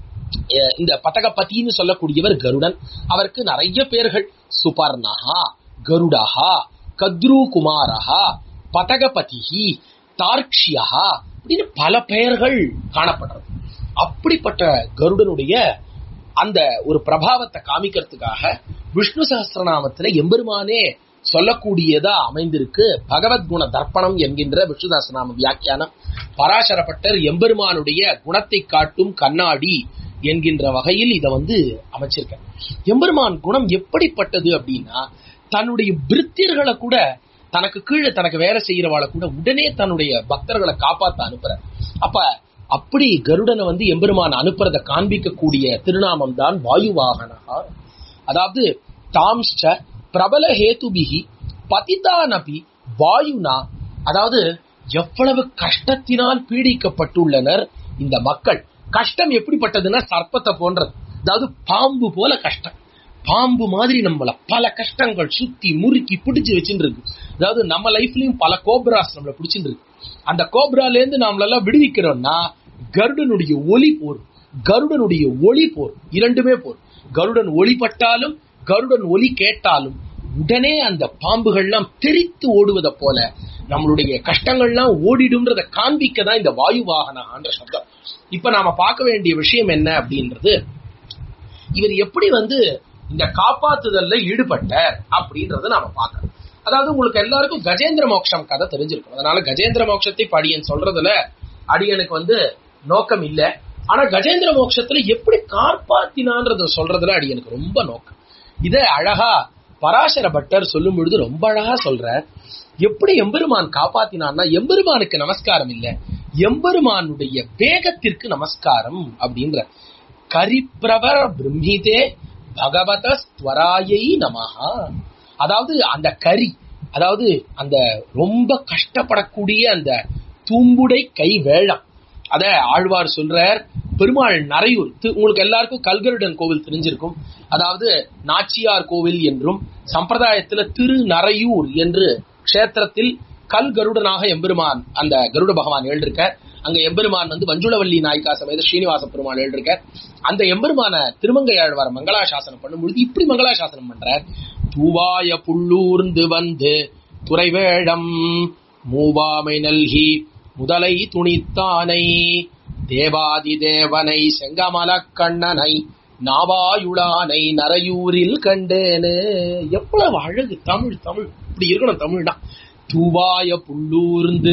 இந்த பதகபதினு சொல்லக்கூடியவர் கருடன் அவருக்கு நிறைய பேர்கள் சுபர்ணஹா கருடஹா கத்ரு குமாரஹா பதகபதிஹி தார்க்ஷியஹா அப்படின்னு பல பெயர்கள் காணப்படுறது அப்படிப்பட்ட கருடனுடைய அந்த ஒரு பிரபாவத்தை காமிக்கிறதுக்காக விஷ்ணு சஹஸ்ரநாமத்துல எம்பெருமானே சொல்லக்கூடியதா அமைந்திருக்கு பகவத்குண தர்ப்பணம் என்கின்ற விஷ்ணு சஹஸ்ரநாம வியாக்கியானம் பராசரப்பட்டர் எம்பெருமானுடைய குணத்தை காட்டும் கண்ணாடி என்கின்ற வகையில் இதை வந்து அமைச்சிருக்க எம்பெருமான் குணம் எப்படிப்பட்டது அப்படின்னா தன்னுடைய பிரித்தியர்களை கூட தனக்கு கீழே தனக்கு வேலை செய்யறவாளை கூட உடனே தன்னுடைய பக்தர்களை காப்பாத்த அனுப்புற அப்ப அப்படி கருடனை வந்து எம்பெருமான் அனுப்புறத காண்பிக்கக்கூடிய திருநாமம் தான் வாயு வாகனகா அதாவது தாம்ஷ்ட பிரபல ஹேதுபிகி பதிதானபி வாயுனா அதாவது எவ்வளவு கஷ்டத்தினால் பீடிக்கப்பட்டுள்ளனர் இந்த மக்கள் கஷ்டம் எப்படிப்பட்டதுன்னா சர்ப்பத்தை போன்றது அதாவது பாம்பு போல கஷ்டம் பாம்பு மாதிரி நம்மள பல கஷ்டங்கள் சுத்தி முறுக்கி பிடிச்சு வச்சுட்டு இருக்கு அதாவது நம்ம லைஃப்லயும் பல கோப்ராஸ் நம்மள பிடிச்சிட்டு இருக்கு அந்த கோப்ரால இருந்து நம்மளெல்லாம் விடுவிக்கிறோம்னா கருடனுடைய ஒளி போர் கருடனுடைய ஒளி போர் இரண்டுமே போர் கருடன் ஒளிப்பட்டாலும் கருடன் ஒலி கேட்டாலும் உடனே அந்த பாம்புகள்லாம் தெரித்து ஓடுவதை போல நம்மளுடைய கஷ்டங்கள்லாம் ஓடிடும்ன்றத காண்பிக்க தான் இந்த வாயு வாகனன்ற சப்தம் இப்ப நாம பார்க்க வேண்டிய விஷயம் என்ன அப்படின்றது இவர் எப்படி வந்து இந்த காப்பாத்துதல்ல ஈடுபட்டார் அப்படின்றத நாம பார்க்கணும் அதாவது உங்களுக்கு எல்லாருக்கும் கஜேந்திர மோட்சம் கதை தெரிஞ்சிருக்கும் அதனால கஜேந்திர மோட்சத்தை படியன் சொல்றதுல அடியனுக்கு வந்து நோக்கம் இல்ல ஆனா கஜேந்திர மோட்சத்துல எப்படி காப்பாத்தினான்றத சொல்றதுல அடியனுக்கு ரொம்ப நோக்கம் இத அழகா பராசர பட்டர் சொல்லும் பொழுது ரொம்ப அழகா சொல்ற எப்படி எம்பெருமான் காப்பாத்தினான்னா எம்பெருமானுக்கு நமஸ்காரம் இல்ல எம்பெருமானுடைய வேகத்திற்கு நமஸ்காரம் அப்படின்ற கரிப்பிரவர பிரம்மிதே பகவத ஸ்வராயை நமஹா அதாவது அந்த கரி அதாவது அந்த ரொம்ப கஷ்டப்படக்கூடிய அந்த தூம்புடை கை வேளம் அத ஆழ்வார் சொல்றார் பெருமாள் நரையூர் தி- உங்களுக்கு எல்லாருக்கும் கல்கருடன் கோவில் தெரிஞ்சிருக்கும் அதாவது நாச்சியார் கோவில் என்றும் சம்பிரதாயத்துல திரு நரையூர் என்று க்ஷேத்திரத்தில் கல் கருடனாக எம்பெருமான் அந்த கருட பகவான் எழுதிருக்கார் அங்க எம்பெருமான் வந்து வஞ்சுளவல்லி நாய்க்கா சமேத ஸ்ரீனிவாச பெருமாள் எழுதிருக்கார் அந்த எம்பெருமான திருமங்கையாழ்வார் மங்களாசாசனம் பண்ணும்பொழுது இப்படி மங்களாசாசனம் பண்றார் தூவாய புள்ளூர்ந்து வந்து துறைவேழம் மூவாமை நல்கி முதலை துணித்தானை தேவாதி தேவனை செங்கமலக் கண்ணனை நாவாயுளானை நரையூரில் கண்டேனே எவ்வளவு அழகு தமிழ் தமிழ் இப்படி இருக்கணும் தமிழ்னா தூவாய புள்ளூர்ந்து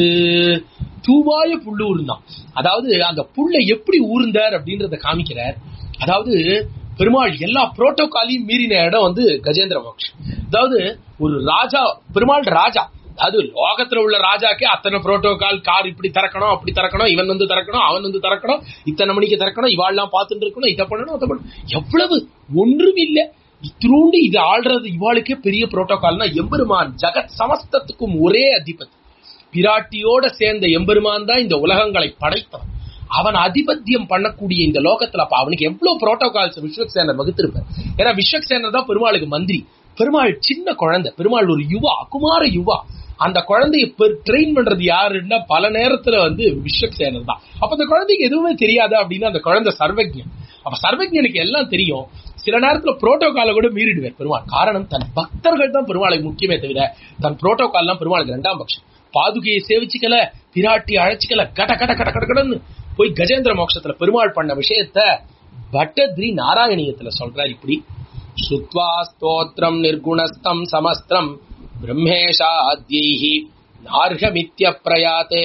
தூவாய புள்ளூர்ந்தான் அதாவது அந்த புல்லை எப்படி ஊர்ந்தார் அப்படின்றத காமிக்கிறார் அதாவது பெருமாள் எல்லா புரோட்டோகாலையும் மீறின இடம் வந்து கஜேந்திர மோக்ஷ் அதாவது ஒரு ராஜா பெருமாள் ராஜா அது லோகத்துல உள்ள ராஜாக்கே அத்தனை புரோட்டோகால் கார் இப்படி திறக்கணும் அப்படி திறக்கணும் இவன் வந்து திறக்கணும் அவன் வந்து திறக்கணும் இத்தனை மணிக்கு திறக்கணும் இவாள்லாம் பார்த்துட்டு இருக்கணும் இதை பண்ணணும் அதை பண்ணணும் எவ்வளவு ஒன்றும் இல்ல இத்திரூண்டு இது ஆள்றது இவாளுக்கே பெரிய புரோட்டோகால்னா எம்பெருமான் ஜகத் சமஸ்தத்துக்கும் ஒரே அதிபதி பிராட்டியோட சேர்ந்த எம்பெருமான் தான் இந்த உலகங்களை படைத்தவன் அவன் அதிபத்தியம் பண்ணக்கூடிய இந்த லோகத்துல அப்ப அவனுக்கு எவ்வளவு புரோட்டோகால்ஸ் விஸ்வக்சேனர் வகுத்திருப்பார் ஏன்னா விஸ்வக்சேனர் தான் பெருமாளுக்கு மந்திரி பெருமாள் சின்ன குழந்தை பெருமாள் ஒரு யுவா குமார யுவா அந்த குழந்தைய ட்ரெயின் பண்றது யாருன்னா பல நேரத்துல வந்து விஸ்வக்சேனர் தான் அப்ப அந்த குழந்தைக்கு எதுவுமே தெரியாது அப்படின்னா அந்த குழந்தை சர்வஜன் அப்ப சர்வஜனுக்கு எல்லாம் தெரியும் சில நேரத்துல புரோட்டோகால கூட மீறிடுவார் பெருமாள் காரணம் தன் பக்தர்கள் தான் பெருமாளுக்கு முக்கியமே தவிர தன் புரோட்டோகால்லாம் பெருமாளுக்கு ரெண்டாம் பட்சம் பாதுகையை சேவிச்சுக்கல பிராட்டி அழைச்சிக்கல கட கட கட கட கடன்னு போய் கஜேந்திர மோட்சத்துல பெருமாள் பண்ண விஷயத்த பட்டத்ரி நாராயணியத்துல சொல்றார் இப்படி சுத்வா ஸ்தோத்திரம் நிர்குணஸ்தம் சமஸ்திரம் பிரம்மேஷாத்யைஹி நார்ஹமித்ய பிரயாத்தே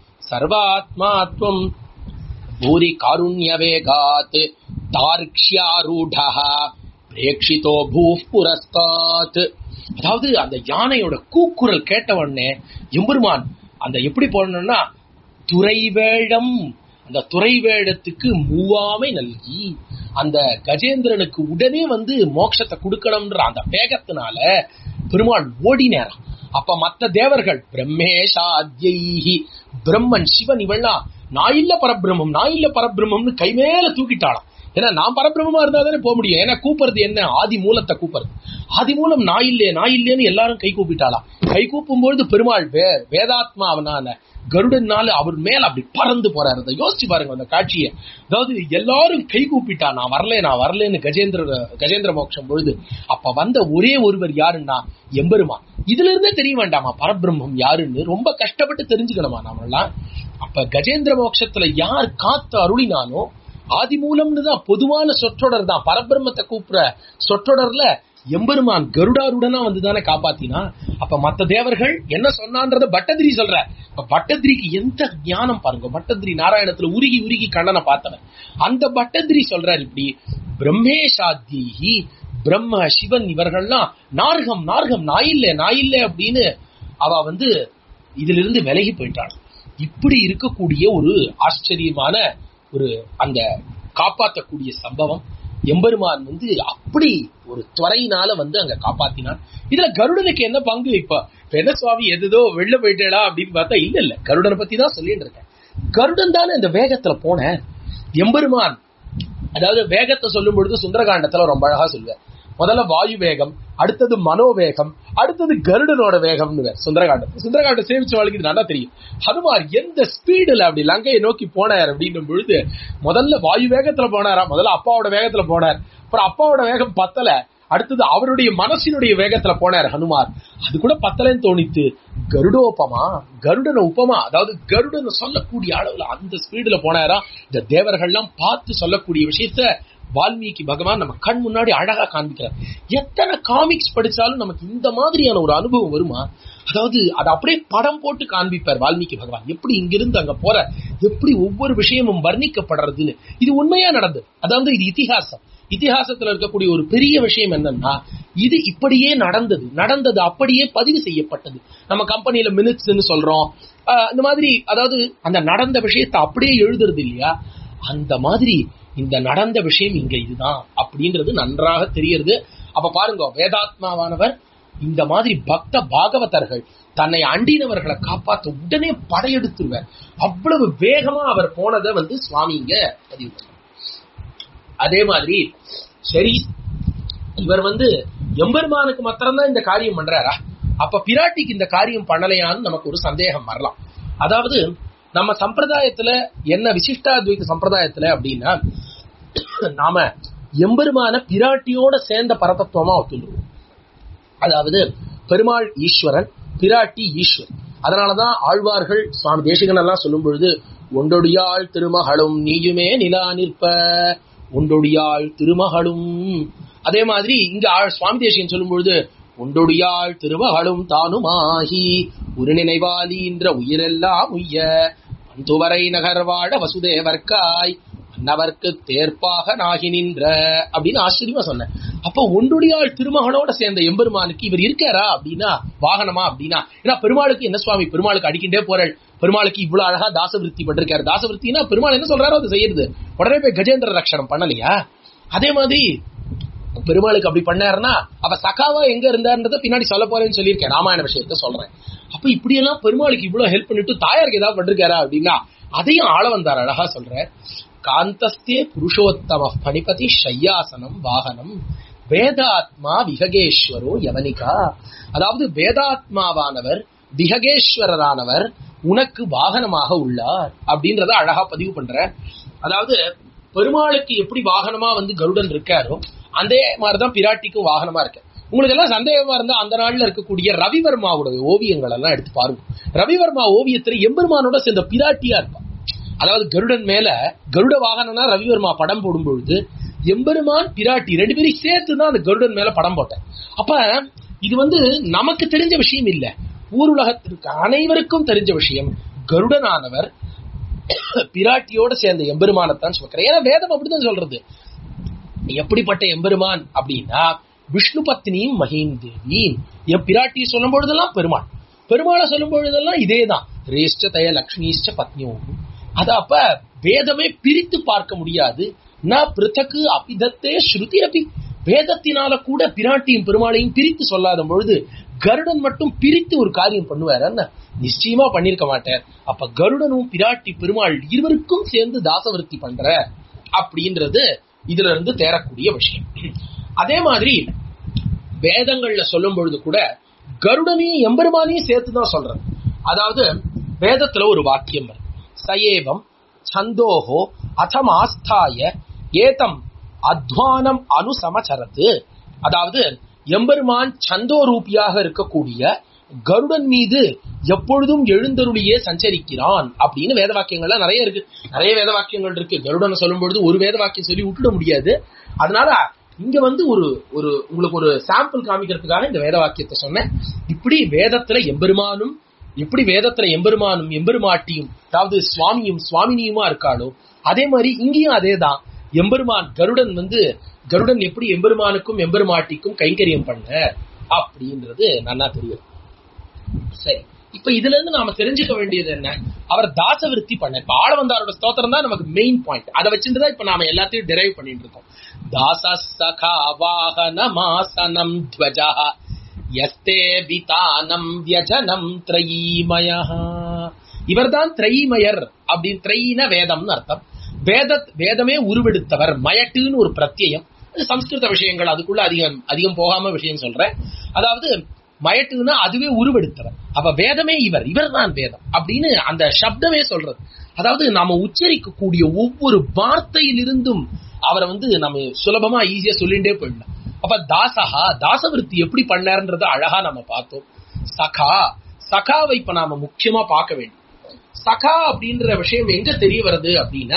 சர்வாத்மாத்வம் பூரி காருண்யவேகாத் தார்க்ஷ்யாரூடः பிரேக்ஷிதோ பூஃப் புரஸ்தாத் அதாவது அந்த யானையோட கூக்குரல் கேட்ட உடனே எம்பெருமான் அந்த எப்படி போடணும்னா துறைவேழம் அந்த துறைவேழத்துக்கு மூவாமை நல்கி அந்த கஜேந்திரனுக்கு உடனே வந்து மோட்சத்தை கொடுக்கணும்ன்ற அந்த வேகத்தினால பெருமாள் ஓடினேராம் அப்ப மத்த தேவர்கள் பிரம்மேஷாத்யைஹி பிரம்மன் சிவன் இவள்லாம் நான் இல்ல பரபிரம்மம் நான் இல்ல பரபிரம்மம்னு கை மேல தூக்கிட்டாளாம் ஏன்னா நான் பரபிரமமா இருந்தா தானே போக முடியும் ஏன்னா கூப்பிடுறது என்ன ஆதி மூலத்தை கூப்பிடுறது ஆதி மூலம் நான் இல்லையே நான் இல்லையேன்னு எல்லாரும் கை கூப்பிட்டாலாம் கை கூப்பும் பொழுது பெருமாள் வே வேதாத்மா அவனால கருடனால அவர் மேல அப்படி பறந்து போறாரு அதை யோசிச்சு பாருங்க அந்த காட்சியை அதாவது எல்லாரும் கை கூப்பிட்டா நான் வரல நான் வரலன்னு கஜேந்திர கஜேந்திர மோட்சம் பொழுது அப்ப வந்த ஒரே ஒருவர் யாருன்னா எம்பெருமா இதுல இருந்தே தெரிய வேண்டாமா பரபிரம்மம் யாருன்னு ரொம்ப கஷ்டப்பட்டு தெரிஞ்சுக்கணுமா நாமெல்லாம் அப்ப கஜேந்திர மோட்சத்துல யார் காத்து அருளினானோ ஆதி மூலம்னு தான் பொதுவான சொற்றொடர் தான் பரபிரம்மத்தை கூப்பிடுற சொற்றொடர்ல எம்பெருமான் கருடாருடனா வந்து தானே காப்பாத்தினா அப்ப மத்த தேவர்கள் என்ன சொன்னான்றத பட்டதிரி சொல்ற இப்ப பட்டதிரிக்கு எந்த ஞானம் பாருங்க பட்டதிரி நாராயணத்துல உருகி உருகி கண்ணனை பார்த்தவன் அந்த பட்டதிரி சொல்றார் இப்படி பிரம்மேஷாத்தியி பிரம்ம சிவன் இவர்கள்லாம் நார்கம் நார்கம் நாயில்ல நாயில்ல அப்படின்னு அவ வந்து இதுல இருந்து விலகி போயிட்டாள் இப்படி இருக்கக்கூடிய ஒரு ஆச்சரியமான ஒரு அந்த காப்பாற்றக்கூடிய சம்பவம் எம்பெருமான் வந்து அப்படி ஒரு துறையினால வந்து அங்க காப்பாத்தினான் இதுல கருடனுக்கு என்ன பங்கு இப்ப இப்ப என்ன சுவாமி எதுதோ வெளில போயிட்டேடா அப்படின்னு பார்த்தா இல்ல இல்ல கருடனை பத்தி தான் சொல்லிட்டு இருக்கேன் கருடன் தானே இந்த வேகத்துல போன எம்பெருமான் அதாவது வேகத்தை சொல்லும் பொழுது சுந்தரகாண்டத்துல ரொம்ப அழகா சொல்லுவார் முதல்ல வாயு வேகம் அடுத்தது மனோவேகம் அடுத்தது கருடனோட வேகம்னு சுந்தரகாண்டம் சுந்தரகாண்டம் சேமிச்ச வாழ்க்கை இது நல்லா தெரியும் ஹனுமார் எந்த ஸ்பீடுல அப்படி லங்கையை நோக்கி போனார் அப்படின்னும் பொழுது முதல்ல வாயு வேகத்துல போனாரா முதல்ல அப்பாவோட வேகத்துல போனார் அப்புறம் அப்பாவோட வேகம் பத்தல அடுத்தது அவருடைய மனசினுடைய வேகத்துல போனார் ஹனுமார் அது கூட பத்தலன்னு தோணித்து கருடோபமா கருடன உப்பமா அதாவது கருடன் சொல்லக்கூடிய அளவுல அந்த ஸ்பீடுல போனாரா இந்த தேவர்கள்லாம் பார்த்து சொல்லக்கூடிய விஷயத்த வால்மீகி பகவான் நம்ம கண் முன்னாடி அழகா காண்பிக்கிறார் எத்தனை காமிக்ஸ் படிச்சாலும் நமக்கு இந்த மாதிரியான ஒரு அனுபவம் வருமா அதாவது அதை அப்படியே படம் போட்டு காண்பிப்பார் வால்மீகி பகவான் எப்படி இங்கிருந்து அங்க போற எப்படி ஒவ்வொரு விஷயமும் வர்ணிக்கப்படுறதுன்னு இது உண்மையா நடந்தது அதாவது இது இத்திஹாசம் இத்திஹாசத்துல இருக்கக்கூடிய ஒரு பெரிய விஷயம் என்னன்னா இது இப்படியே நடந்தது நடந்தது அப்படியே பதிவு செய்யப்பட்டது நம்ம கம்பெனில மினிட்ஸ்ன்னு சொல்றோம் இந்த மாதிரி அதாவது அந்த நடந்த விஷயத்தை அப்படியே எழுதுறது இல்லையா அந்த மாதிரி இந்த நடந்த விஷயம் இங்க இதுதான் அப்படின்றது நன்றாக தெரியறது அப்ப பாருங்க வேதாத்மாவானவர் இந்த மாதிரி பக்த பாகவதர்கள் தன்னை அண்டினவர்களை காப்பாற்ற உடனே படையெடுத்துருவார் அவ்வளவு வேகமா அவர் போனதை வந்து சுவாமி இங்க பதிவு பண்ணார் அதே மாதிரி சரி இவர் வந்து எம்பெருமானுக்கு மாத்திரம்தான் இந்த காரியம் பண்றாரா அப்ப பிராட்டிக்கு இந்த காரியம் பண்ணலையான்னு நமக்கு ஒரு சந்தேகம் வரலாம் அதாவது நம்ம சம்பிரதாயத்துல என்ன விசிஷ்டாத்வைத சம்பிரதாயத்துல அப்படின்னா நாம எம்பெருமான பிராட்டியோட சேர்ந்த பரதத்துவமா ஒத்துருவோம் அதாவது பெருமாள் ஈஸ்வரன் பிராட்டி ஈஸ்வரன் அதனாலதான் ஆழ்வார்கள் சுவாமி தேசிகன் எல்லாம் சொல்லும் பொழுது ஒண்டொடியாள் திருமகளும் நீயுமே நிலா நிற்ப ஒண்டொடியாள் திருமகளும் அதே மாதிரி இங்க சுவாமி தேசிகன் சொல்லும் பொழுது ஒண்டொடியாள் திருமகளும் தானுமாகி ஒரு நினைவாலின்ற உயிரெல்லாம் உய்ய பந்துவரை நகர்வாழ வசுதேவர்க்காய் அன்னவர்க்கு தேர்ப்பாக நாகி நின்ற அப்படின்னு ஆச்சரியமா சொன்னேன் அப்ப ஒன்றுடையாள் திருமகனோட சேர்ந்த எம்பெருமானுக்கு இவர் இருக்காரா அப்படின்னா வாகனமா அப்படின்னா ஏன்னா பெருமாளுக்கு என்ன சுவாமி பெருமாளுக்கு அடிக்கின்றே போறாள் பெருமாளுக்கு இவ்வளவு அழகா தாசவிருத்தி பட்டிருக்காரு தாசவிருத்தினா பெருமாள் என்ன சொல்றாரோ அதை செய்யறது உடனே போய் கஜேந்திர ரக்ஷணம் பண்ணலையா அதே மாதிரி பெருமாளுக்கு அப்படி பண்ணாருன்னா அவ சகாவா எங்க இருந்தாருன்றத பின்னாடி சொல்ல போறேன்னு சொல்லியிருக்கேன் ராமாயண விஷயத்த சொல்றேன் அப்ப இப்படி எல்லாம் பெருமாளுக்கு இவ்வளவு ஹெல்ப் பண்ணிட்டு தாயாருக்கு ஏதாவது பண்ணிருக்காரா அப்படின்னா அதையும் ஆள வந்தார் அழகா சொல்ற காந்தஸ்தே புருஷோத்தம பணிபதி ஷையாசனம் வாகனம் வேதாத்மா விஹகேஸ்வரோ யவனிகா அதாவது வேதாத்மாவானவர் விஹகேஸ்வரரானவர் உனக்கு வாகனமாக உள்ளார் அப்படின்றத அழகா பதிவு பண்ற அதாவது பெருமாளுக்கு எப்படி வாகனமா வந்து கருடன் இருக்காரோ அதே மாதிரிதான் பிராட்டிக்கும் வாகனமா இருக்கு உங்களுக்கு எல்லாம் சந்தேகமா இருந்தா அந்த நாள்ல இருக்கக்கூடிய ரவிவர்மாவோட ஓவியங்கள் எல்லாம் எடுத்து பாருங்க ரவிவர்மா ஓவியத்துல எம்பெருமானோட சேர்ந்த பிராட்டியா இருப்பான் அதாவது கருடன் மேல கருட வாகனம்னா ரவிவர்மா படம் போடும் பொழுது எம்பெருமான் பிராட்டி ரெண்டு பேரும் சேர்த்து தான் அந்த கருடன் மேல படம் போட்டேன் அப்ப இது வந்து நமக்கு தெரிஞ்ச விஷயம் இல்ல ஊருலகத்திற்கு அனைவருக்கும் தெரிஞ்ச விஷயம் கருடனானவர் பிராட்டியோட சேர்ந்த எம்பெருமானத்தான் சொல்றேன் ஏன்னா வேதம் அப்படிதான் சொல்றது எப்படிப்பட்ட எம்பெருமான் அப்படின்னா விஷ்ணு பத்னியும் மகீம் தேவி என் பிராட்டியை சொல்லும் பொழுதெல்லாம் பெருமாள் பெருமாளை சொல்லும் பொழுதெல்லாம் இதேதான் ரேஷ்ட தய லக்ஷ்மிஷ்ட பத்னியும் அத அப்ப வேதமே பிரித்து பார்க்க முடியாது ந பிருத்தக்கு அபிதத்தே ஸ்ருதி அபி வேதத்தினால கூட பிராட்டியும் பெருமாளையும் பிரித்து சொல்லாத பொழுது கருடன் மட்டும் பிரித்து ஒரு காரியம் பண்ணுவார் நிச்சயமா பண்ணிருக்க மாட்டார் அப்ப கருடனும் பிராட்டி பெருமாள் இருவருக்கும் சேர்ந்து தாசவருத்தி பண்ற அப்படின்றது இதுல இருந்து தேரக்கூடிய விஷயம் அதே மாதிரி வேதங்கள்ல சொல்லும் பொழுது கூட கருடனையும் எம்பெருமானையும் சேர்த்து தான் சொல்றது அதாவது வேதத்துல ஒரு வாக்கியம் வருது சயேவம் சந்தோஹோ அதமாஸ்தாய ஏதம் அத்வானம் அனுசமச்சரத்து அதாவது எம்பெருமான் சந்தோ ரூபியாக இருக்கக்கூடிய கருடன் மீது எப்பொழுதும் எழுந்தருளியே சஞ்சரிக்கிறான் அப்படின்னு வேத வாக்கியங்கள்லாம் நிறைய இருக்கு நிறைய வேத வாக்கியங்கள் இருக்கு கருடனை சொல்லும் பொழுது ஒரு வேத வாக்கியம் சொல்லி விட்டுட முடியாது அதனால இங்க வந்து ஒரு ஒரு உங்களுக்கு ஒரு சாம்பிள் காமிக்கிறதுக்காக இந்த வேத வாக்கியத்தை சொன்னேன் இப்படி வேதத்துல எம்பெருமானும் எப்படி வேதத்துல எம்பெருமானும் எம்பெருமாட்டியும் அதாவது சுவாமியும் சுவாமினியுமா இருக்காளோ அதே மாதிரி இங்கேயும் அதேதான் எம்பெருமான் கருடன் வந்து கருடன் எப்படி எம்பெருமானுக்கும் எம்பெருமாட்டிக்கும் கைங்கரியம் பண்ண அப்படின்றது நன்னா தெரியும் சரி இப்ப இதுல இருந்து நாம தெரிஞ்சுக்க வேண்டியது என்ன அவர் தாசவிருத்தி பண்ண இப்ப ஆளவந்தாரோட ஸ்தோத்திரம் தான் நமக்கு மெயின் பாயிண்ட் அதை வச்சுட்டு தான் இப்ப நாம எல்லாத்தையும் டிரைவ் பண்ணிட்டு இருக்கோம் தாச சகா வாகன மாசனம் துவஜா எஸ்தே விதானம் வியஜனம் திரயீமய இவர்தான் திரைமயர் அப்படின்னு திரையின வேதம்னு அர்த்தம் வேத வேதமே உருவெடுத்தவர் மயட்டுன்னு ஒரு பிரத்யம் சம்ஸ்கிருத விஷயங்கள் அதுக்குள்ள அதிகம் அதிகம் போகாம விஷயம் சொல்றேன் அதாவது மயட்டுன்னா அதுவே உருவெடுத்தவர் அப்ப வேதமே இவர் இவர் தான் வேதம் அப்படின்னு அந்த சப்தமே சொல்றது அதாவது நாம உச்சரிக்கக்கூடிய ஒவ்வொரு வார்த்தையிலிருந்தும் அவரை வந்து நம்ம சுலபமா ஈஸியா சொல்லிண்டே போயிடலாம் அப்ப தாசகா தாசவிருத்தி எப்படி பண்ணாருன்றத அழகா நம்ம பார்த்தோம் சகா சகாவை இப்ப நாம முக்கியமா பார்க்க வேண்டும் சகா அப்படின்ற விஷயம் எங்க தெரிய வருது அப்படின்னா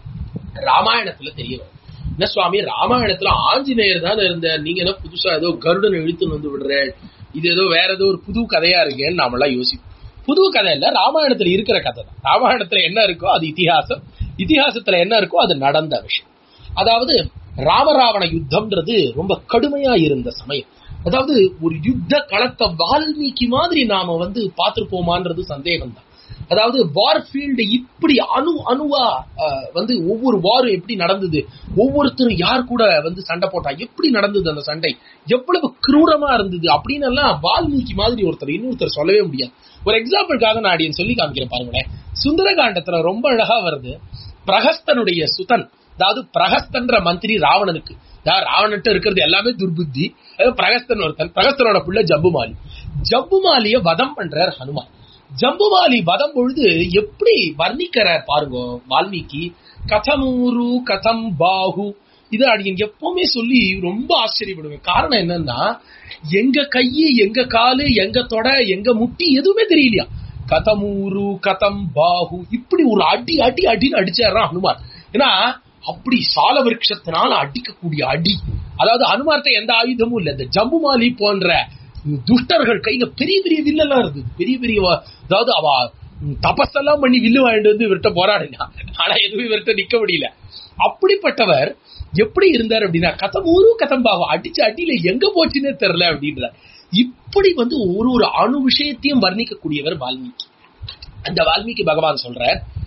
ராமாயணத்துல தெரிய வருது என்ன சுவாமி ராமாயணத்துல ஆஞ்சநேயர் தானே இருந்தார் நீங்க என்ன புதுசா ஏதோ கருடன் இழுத்துன்னு வந்து விடுற இது ஏதோ வேற ஏதோ ஒரு புது கதையா இருக்கேன்னு நாமெல்லாம் யோசிப்போம் புது கதை இல்ல ராமாயணத்துல இருக்கிற கதை தான் ராமாயணத்துல என்ன இருக்கோ அது இதிகாசம் இதிகாசத்துல என்ன இருக்கோ அது நடந்த விஷயம் அதாவது ராமராவண யுத்தம்ன்றது ரொம்ப கடுமையா இருந்த சமயம் அதாவது ஒரு யுத்த களத்தை வால்மீகி மாதிரி நாம வந்து பார்த்திருப்போமான்றது சந்தேகம் தான் அதாவது வார் ஃபீல்டு இப்படி அணு அணுவா வந்து ஒவ்வொரு வாரும் எப்படி நடந்தது ஒவ்வொருத்தரும் யார் கூட வந்து சண்டை போட்டா எப்படி நடந்தது அந்த சண்டை எவ்வளவு கிரூரமா இருந்தது அப்படின்னு எல்லாம் வால்மீகி மாதிரி ஒருத்தர் இன்னொருத்தர் சொல்லவே முடியாது ஒரு எக்ஸாம்பிளுக்காக நான் அடியன் சொல்லி காமிக்கிறேன் பாருங்களேன் சுந்தரகாண்டத்துல ரொம்ப அழகா வருது பிரகஸ்தனுடைய சுதன் அதாவது பிரகஸ்தன்ற மந்திரி ராவணனுக்கு ராவணன்ட்டு இருக்கிறது எல்லாமே துர்புத்தி பிரகஸ்தன் ஒருத்தன் பிரகஸ்தனோட பிள்ளை ஜம்புமாலி ஜம்புமாலிய வதம் பண்றார் ஹனுமான் ஜம்புமாலி வதம் பொழுது எப்படி வர்ணிக்கிறார் பாருங்க வால்மீகி கதமூரு கதம் பாகு இது அடியன் எப்பவுமே சொல்லி ரொம்ப ஆச்சரியப்படுவேன் காரணம் என்னன்னா எங்க கையு எங்க காலு எங்க தொடை எங்க முட்டி எதுவுமே தெரியலையா கதமூரு கதம் பாகு இப்படி ஒரு அடி அடி அடின்னு அடிச்சாராம் ஹனுமான் ஏன்னா அப்படி சால விருட்சத்தினால அடிக்கக்கூடிய அடி அதாவது ஹனுமார்த்த எந்த ஆயுதமும் இல்ல இந்த ஜம்புமாலி போன்ற துஷ்டர்கள் கையில பெரிய பெரிய வில்லெல்லாம் இருந்தது பெரிய பெரிய அதாவது அவ தபஸெல்லாம் பண்ணி வில்லு வாங்கிட்டு வந்து இவர்கிட்ட போராடினா ஆனா எதுவும் இவர்கிட்ட நிக்க முடியல அப்படிப்பட்டவர் எப்படி இருந்தார் அப்படின்னா கதமூரு கதம்பாவா அடிச்ச அடியில எங்க போச்சுன்னே தெரியல அப்படின்ற இப்படி வந்து ஒரு ஒரு அணு விஷயத்தையும் வர்ணிக்கக்கூடியவர் வால்மீகி அந்த வால்மீகி பகவான் சொல்ற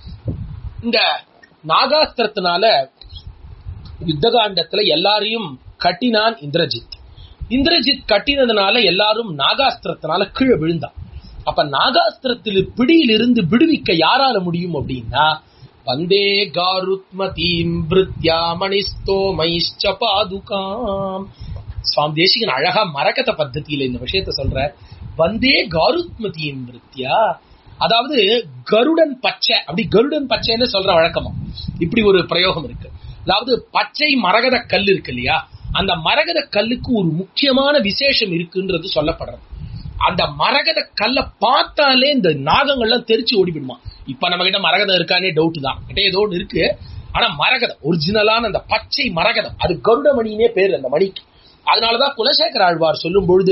இந்த நாகாஸ்திரத்தினால யுத்தகாண்டத்துல எல்லாரையும் கட்டினான் இந்திரஜித் இந்திரஜித் கட்டினதுனால எல்லாரும் நாகாஸ்திரத்தினால கீழே விழுந்தான் அப்ப நாகாஸ்திரத்தில் பிடியிலிருந்து விடுவிக்க யாரால முடியும் அப்படின்னா வந்தே காருத்மதீம் பிருத்யா மணிஸ்தோமைஷ்ச பாதுகாம் சுவாமி தேசிகன் அழகா மரகத பத்ததியில இந்த விஷயத்த சொல்ற வந்தே காருத்மதியின் பிருத்யா அதாவது கருடன் பச்சை அப்படி கருடன் பச்சைன்னு சொல்ற வழக்கமா இப்படி ஒரு பிரயோகம் இருக்கு அதாவது பச்சை மரகத கல் இருக்கு இல்லையா அந்த மரகத கல்லுக்கு ஒரு முக்கியமான விசேஷம் இருக்குன்றது சொல்லப்படுறது அந்த மரகத கல்லை பார்த்தாலே இந்த நாகங்கள்லாம் தெரிச்சு ஓடிவிடுமா இப்ப நம்ம கிட்ட மரகதம் இருக்கானே டவுட் தான் கிட்ட ஏதோ ஒன்று இருக்கு ஆனா மரகதம் ஒரிஜினலான அந்த பச்சை மரகதம் அது கருடமணினே பேர் அந்த மணிக்கு அதனாலதான் குலசேகர ஆழ்வார் சொல்லும் பொழுது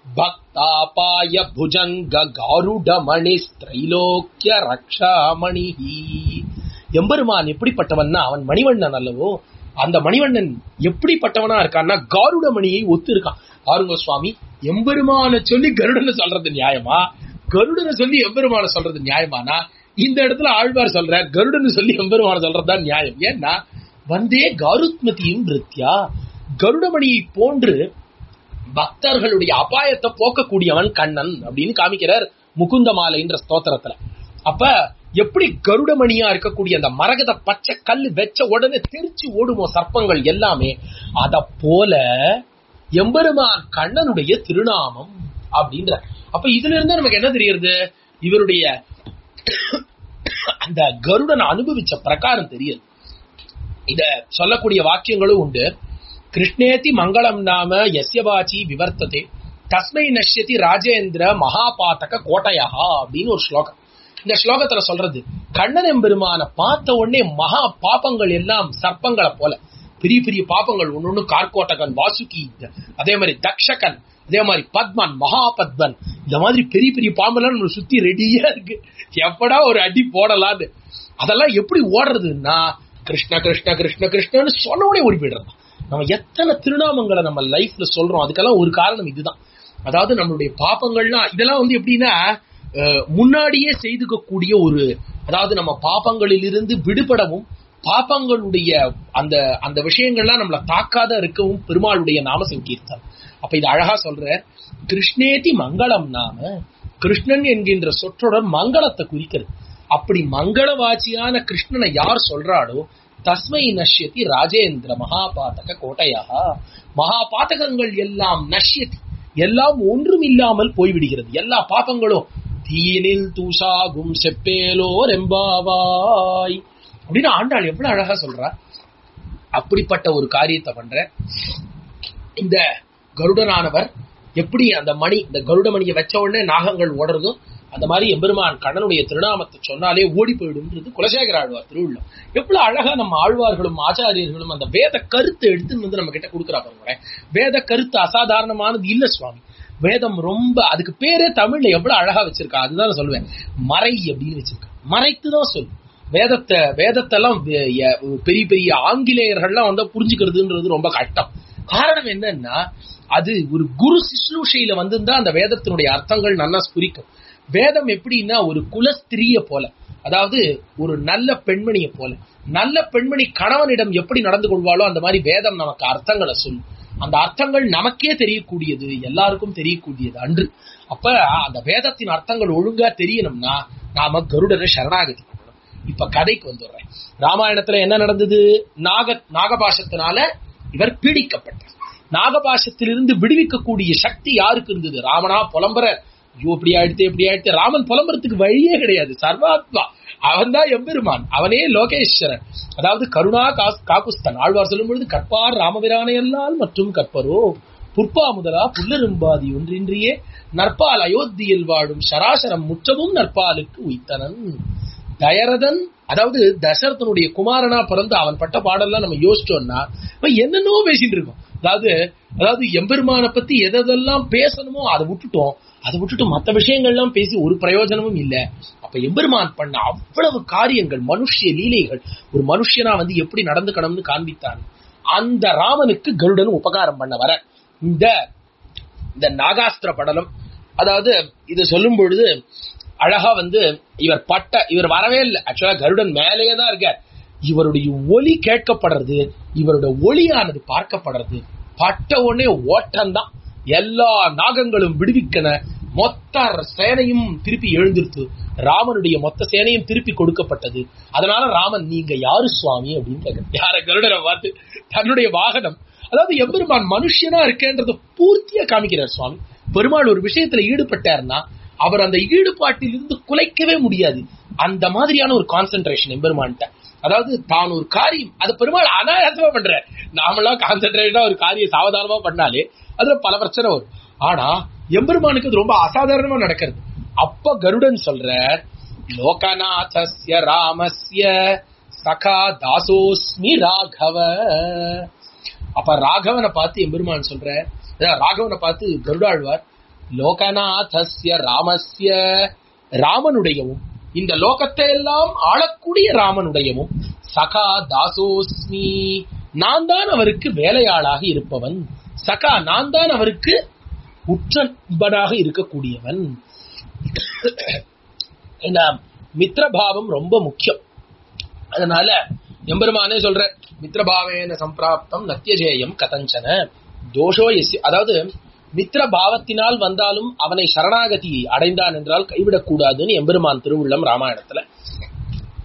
பக்தாபாய புஜங்க காருடமணி திரைலோக்கிய ரக்ஷாமணி எம்பெருமான் எப்படிப்பட்டவன்னா அவன் மணிவண்ணன் அல்லவோ அந்த மணிவண்ணன் எப்படிப்பட்டவனா இருக்கான்னா காருடமணியை ஒத்து இருக்கான் பாருங்க சுவாமி எம்பெருமான சொல்லி கருடனை சொல்றது நியாயமா கருடனை சொல்லி எம்பெருமான சொல்றது நியாயமானா இந்த இடத்துல ஆழ்வார் சொல்ற கருடன் சொல்லி எம்பெருமான சொல்றதுதான் நியாயம் ஏன்னா வந்தே காருத்மதியும் பிரித்யா கருடமணியை போன்று பக்தர்களுடைய அபாயத்தை போக்கக்கூடியவன் கண்ணன் அப்படின்னு காமிக்கிறார் முகுந்த மாலைன்ற ஸ்தோத்திரத்துல அப்ப எப்படி கருடமணியா இருக்கக்கூடிய அந்த மரகத பச்சை கல்லு வெச்ச உடனே தெரிச்சு ஓடுமோ சர்ப்பங்கள் எல்லாமே அத போல எம்பெருமான் கண்ணனுடைய திருநாமம் அப்படின்ற அப்ப இதுல இருந்து நமக்கு என்ன தெரியுது இவருடைய அந்த கருடன் அனுபவிச்ச பிரகாரம் தெரியுது இத சொல்லக்கூடிய வாக்கியங்களும் உண்டு கிருஷ்ணேதி மங்களம் நாம எஸ்யவாச்சி விவர்த்ததே தஸ்மை நஷ்யதி ராஜேந்திர மகாபாத்தக கோட்டையா அப்படின்னு ஒரு ஸ்லோகம் இந்த ஸ்லோகத்துல சொல்றது கண்ணன் எம்பெருமான பார்த்த உடனே மகா பாப்பங்கள் எல்லாம் சர்ப்பங்களை போல பெரிய பெரிய பாப்பங்கள் ஒன்னொன்னு கார்கோட்டகன் வாசுகி அதே மாதிரி தக்ஷகன் அதே மாதிரி பத்மன் மகா பத்மன் இந்த மாதிரி பெரிய பெரிய பாம்பெல்லாம் நம்ம சுத்தி ரெடியா இருக்கு எப்படா ஒரு அடி போடலான்னு அதெல்லாம் எப்படி ஓடுறதுன்னா கிருஷ்ண கிருஷ்ண கிருஷ்ண கிருஷ்ணன்னு சொன்ன உடனே ஓடி போயிடுறது நம்ம எத்தனை திருநாமங்களை நம்ம லைஃப்ல சொல்றோம் அதுக்கெல்லாம் ஒரு காரணம் இதுதான் அதாவது நம்மளுடைய பாப்பங்கள்லாம் இதெல்லாம் வந்து எப்படின்னா முன்னாடியே செய்துக்கக்கூடிய ஒரு அதாவது நம்ம பாப்பங்களிலிருந்து விடுபடவும் பாப்பங்களுடைய அந்த அந்த விஷயங்கள்லாம் நம்மள தாக்காத இருக்கவும் பெருமாளுடைய நாம சங்கீர்த்தம் அப்ப இது அழகா சொல்ற கிருஷ்ணேதி மங்களம் நாம கிருஷ்ணன் என்கின்ற சொற்றொடர் மங்களத்தை குறிக்கிறது அப்படி மங்களவாச்சியான கிருஷ்ணனை யார் சொல்றாளோ தஸ்மை நஷ்யதி ராஜேந்திர மகாபாத்தக கோட்டையா மகாபாத்தகங்கள் எல்லாம் நஷ்யதி எல்லாம் ஒன்றும் இல்லாமல் போய்விடுகிறது எல்லா பாப்பங்களும் தீனில் தூசாகும் செப்பேலோ ரெம்பாவாய் அப்படின்னு ஆண்டாள் எவ்வளவு அழகா சொல்றா அப்படிப்பட்ட ஒரு காரியத்தை பண்ற இந்த கருடனானவர் எப்படி அந்த மணி இந்த கருட மணியை வச்ச உடனே நாகங்கள் ஓடுறதும் அந்த மாதிரி எம்பெருமான் கண்ணனுடைய திருநாமத்தை சொன்னாலே ஓடி போயிடும்ன்றது குலசேகர ஆழ்வார் திருவிழம் எவ்வளவு அழகா நம்ம ஆழ்வார்களும் ஆச்சாரியர்களும் அந்த வேத கருத்தை எடுத்துன்னு வந்து நம்ம கிட்ட கொடுக்குறா பாருங்களேன் வேத கருத்து அசாதாரணமானது இல்ல சுவாமி வேதம் ரொம்ப அதுக்கு பேரே தமிழ்ல எவ்வளவு அழகா வச்சிருக்கா அதுதான் நான் சொல்லுவேன் மறை அப்படின்னு வச்சிருக்கா மறைத்து தான் சொல்லு வேதத்தை வேதத்தெல்லாம் பெரிய பெரிய ஆங்கிலேயர்கள்லாம் வந்து புரிஞ்சுக்கிறதுன்றது ரொம்ப கஷ்டம் காரணம் என்னன்னா அது ஒரு குரு சிஸ்லூஷையில வந்திருந்தா அந்த வேதத்தினுடைய அர்த்தங்கள் நல்லா புரிக்கும் வேதம் எப்படின்னா ஒரு குலஸ்திரிய போல அதாவது ஒரு நல்ல பெண்மணியை போல நல்ல பெண்மணி கணவனிடம் எப்படி நடந்து கொள்வாளோ அந்த மாதிரி வேதம் நமக்கு அர்த்தங்களை சொல்லும் அந்த அர்த்தங்கள் நமக்கே தெரியக்கூடியது எல்லாருக்கும் தெரியக்கூடியது அன்று அப்ப அந்த வேதத்தின் அர்த்தங்கள் ஒழுங்கா தெரியணும்னா நாம கருடரை சரணாகதி பண்ணணும் இப்ப கதைக்கு வந்துடுறேன் ராமாயணத்துல என்ன நடந்தது நாக நாகபாஷத்தினால இவர் பீடிக்கப்பட்டார் நாகபாஷத்திலிருந்து விடுவிக்கக்கூடிய சக்தி யாருக்கு இருந்தது ராமனா புலம்புற ஐயோ இப்படி ஆயிடுத்து இப்படி ஆயிடுத்து ராமன் புலம்புறதுக்கு வழியே கிடையாது சர்வாத்மா அவன் தான் எம்பெருமான் அவனே லோகேஸ்வரன் அதாவது கருணா காக்குஸ்தன் ஆழ்வார் சொல்லும் பொழுது கற்பார் ராமபிரானையல்லால் மற்றும் கற்பரோ புற்பா முதலா புல்லரும்பாதி ஒன்றின்றியே நற்பால் அயோத்தியில் வாழும் சராசரம் முற்றமும் நற்பாலுக்கு உய்த்தனன் தயரதன் அதாவது தசரதனுடைய குமாரனா பிறந்து அவன் பட்ட பாடல்லாம் நம்ம யோசிச்சோம்னா என்னென்னவோ பேசிட்டு இருக்கோம் அதாவது அதாவது எம்பெருமான பத்தி எதெல்லாம் பேசணுமோ அதை விட்டுட்டோம் அதை விட்டுட்டு மற்ற விஷயங்கள்லாம் பேசி ஒரு பிரயோஜனமும் இல்ல அப்ப எம்பெருமான் பண்ண அவ்வளவு காரியங்கள் மனுஷிய லீலைகள் ஒரு மனுஷனா வந்து எப்படி நடந்துக்கணும்னு காண்பித்தான் அந்த ராமனுக்கு கருடன் உபகாரம் பண்ண வர இந்த இந்த நாகாஸ்திர படலம் அதாவது இது சொல்லும் பொழுது அழகா வந்து இவர் பட்ட இவர் வரவே இல்லை ஆக்சுவலா கருடன் மேலேயே தான் இருக்கார் இவருடைய ஒலி கேட்கப்படுறது இவருடைய ஒளியானது பார்க்கப்படுறது பட்ட உடனே ஓட்டம் தான் எல்லா நாகங்களும் விடுவிக்கன மொத்த சேனையும் திருப்பி எழுந்திருத்து ராமனுடைய மொத்த சேனையும் திருப்பி கொடுக்கப்பட்டது அதனால ராமன் நீங்க யாரு சுவாமி அப்படின்னு கேட்க யார கருடனை பார்த்து தன்னுடைய வாகனம் அதாவது எம்பெருமான் மனுஷனா இருக்கேன்றத பூர்த்தியா காமிக்கிறார் சுவாமி பெருமாள் ஒரு விஷயத்துல ஈடுபட்டார்னா அவர் அந்த ஈடுபாட்டிலிருந்து குலைக்கவே முடியாது அந்த மாதிரியான ஒரு கான்சென்ட்ரேஷன் எம்பெருமான்ட்ட அதாவது தான் ஒரு காரியம் அது பெருமாள் அனாயாசமா பண்ற நாமெல்லாம் கான்சென்ட்ரேட்டா ஒரு காரியம் சாவதானமா பண்ணாலே அதுல பல பிரச்சனை வரும் ஆனா எம்பெருமானுக்கு அது ரொம்ப அசாதாரணமா நடக்கிறது அப்ப கருடன் சொல்ற லோகநாதஸ்ய ராமஸ்ய சகா தாசோஸ்மி ராகவ அப்ப ராகவனை பார்த்து எம்பெருமான் சொல்ற ராகவனை பார்த்து கருடாழ்வார் லோகநாதஸ்ய ராமஸ்ய ராமனுடையவும் இந்த லோகத்தை எல்லாம் ஆளக்கூடிய ராமனுடையவும் சகா தாசோஸ்மி நான் தான் அவருக்கு வேலையாளாக இருப்பவன் சகா நான் தான் அவருக்கு உற்றன்பனாக இருக்கக்கூடியவன் இந்த மித்ரபாவம் ரொம்ப முக்கியம் அதனால எம்பெருமானே சொல்ற மித்ரபாவேன சம்பிராப்தம் நத்தியஜேயம் கதஞ்சன தோஷோ எஸ் அதாவது மித்ர பாவத்தினால் வந்தாலும் அவனை சரணாகதி அடைந்தான் என்றால் கைவிடக்கூடாதுன்னு எம்பெருமான் திருவுள்ளம் ராமாயணத்துல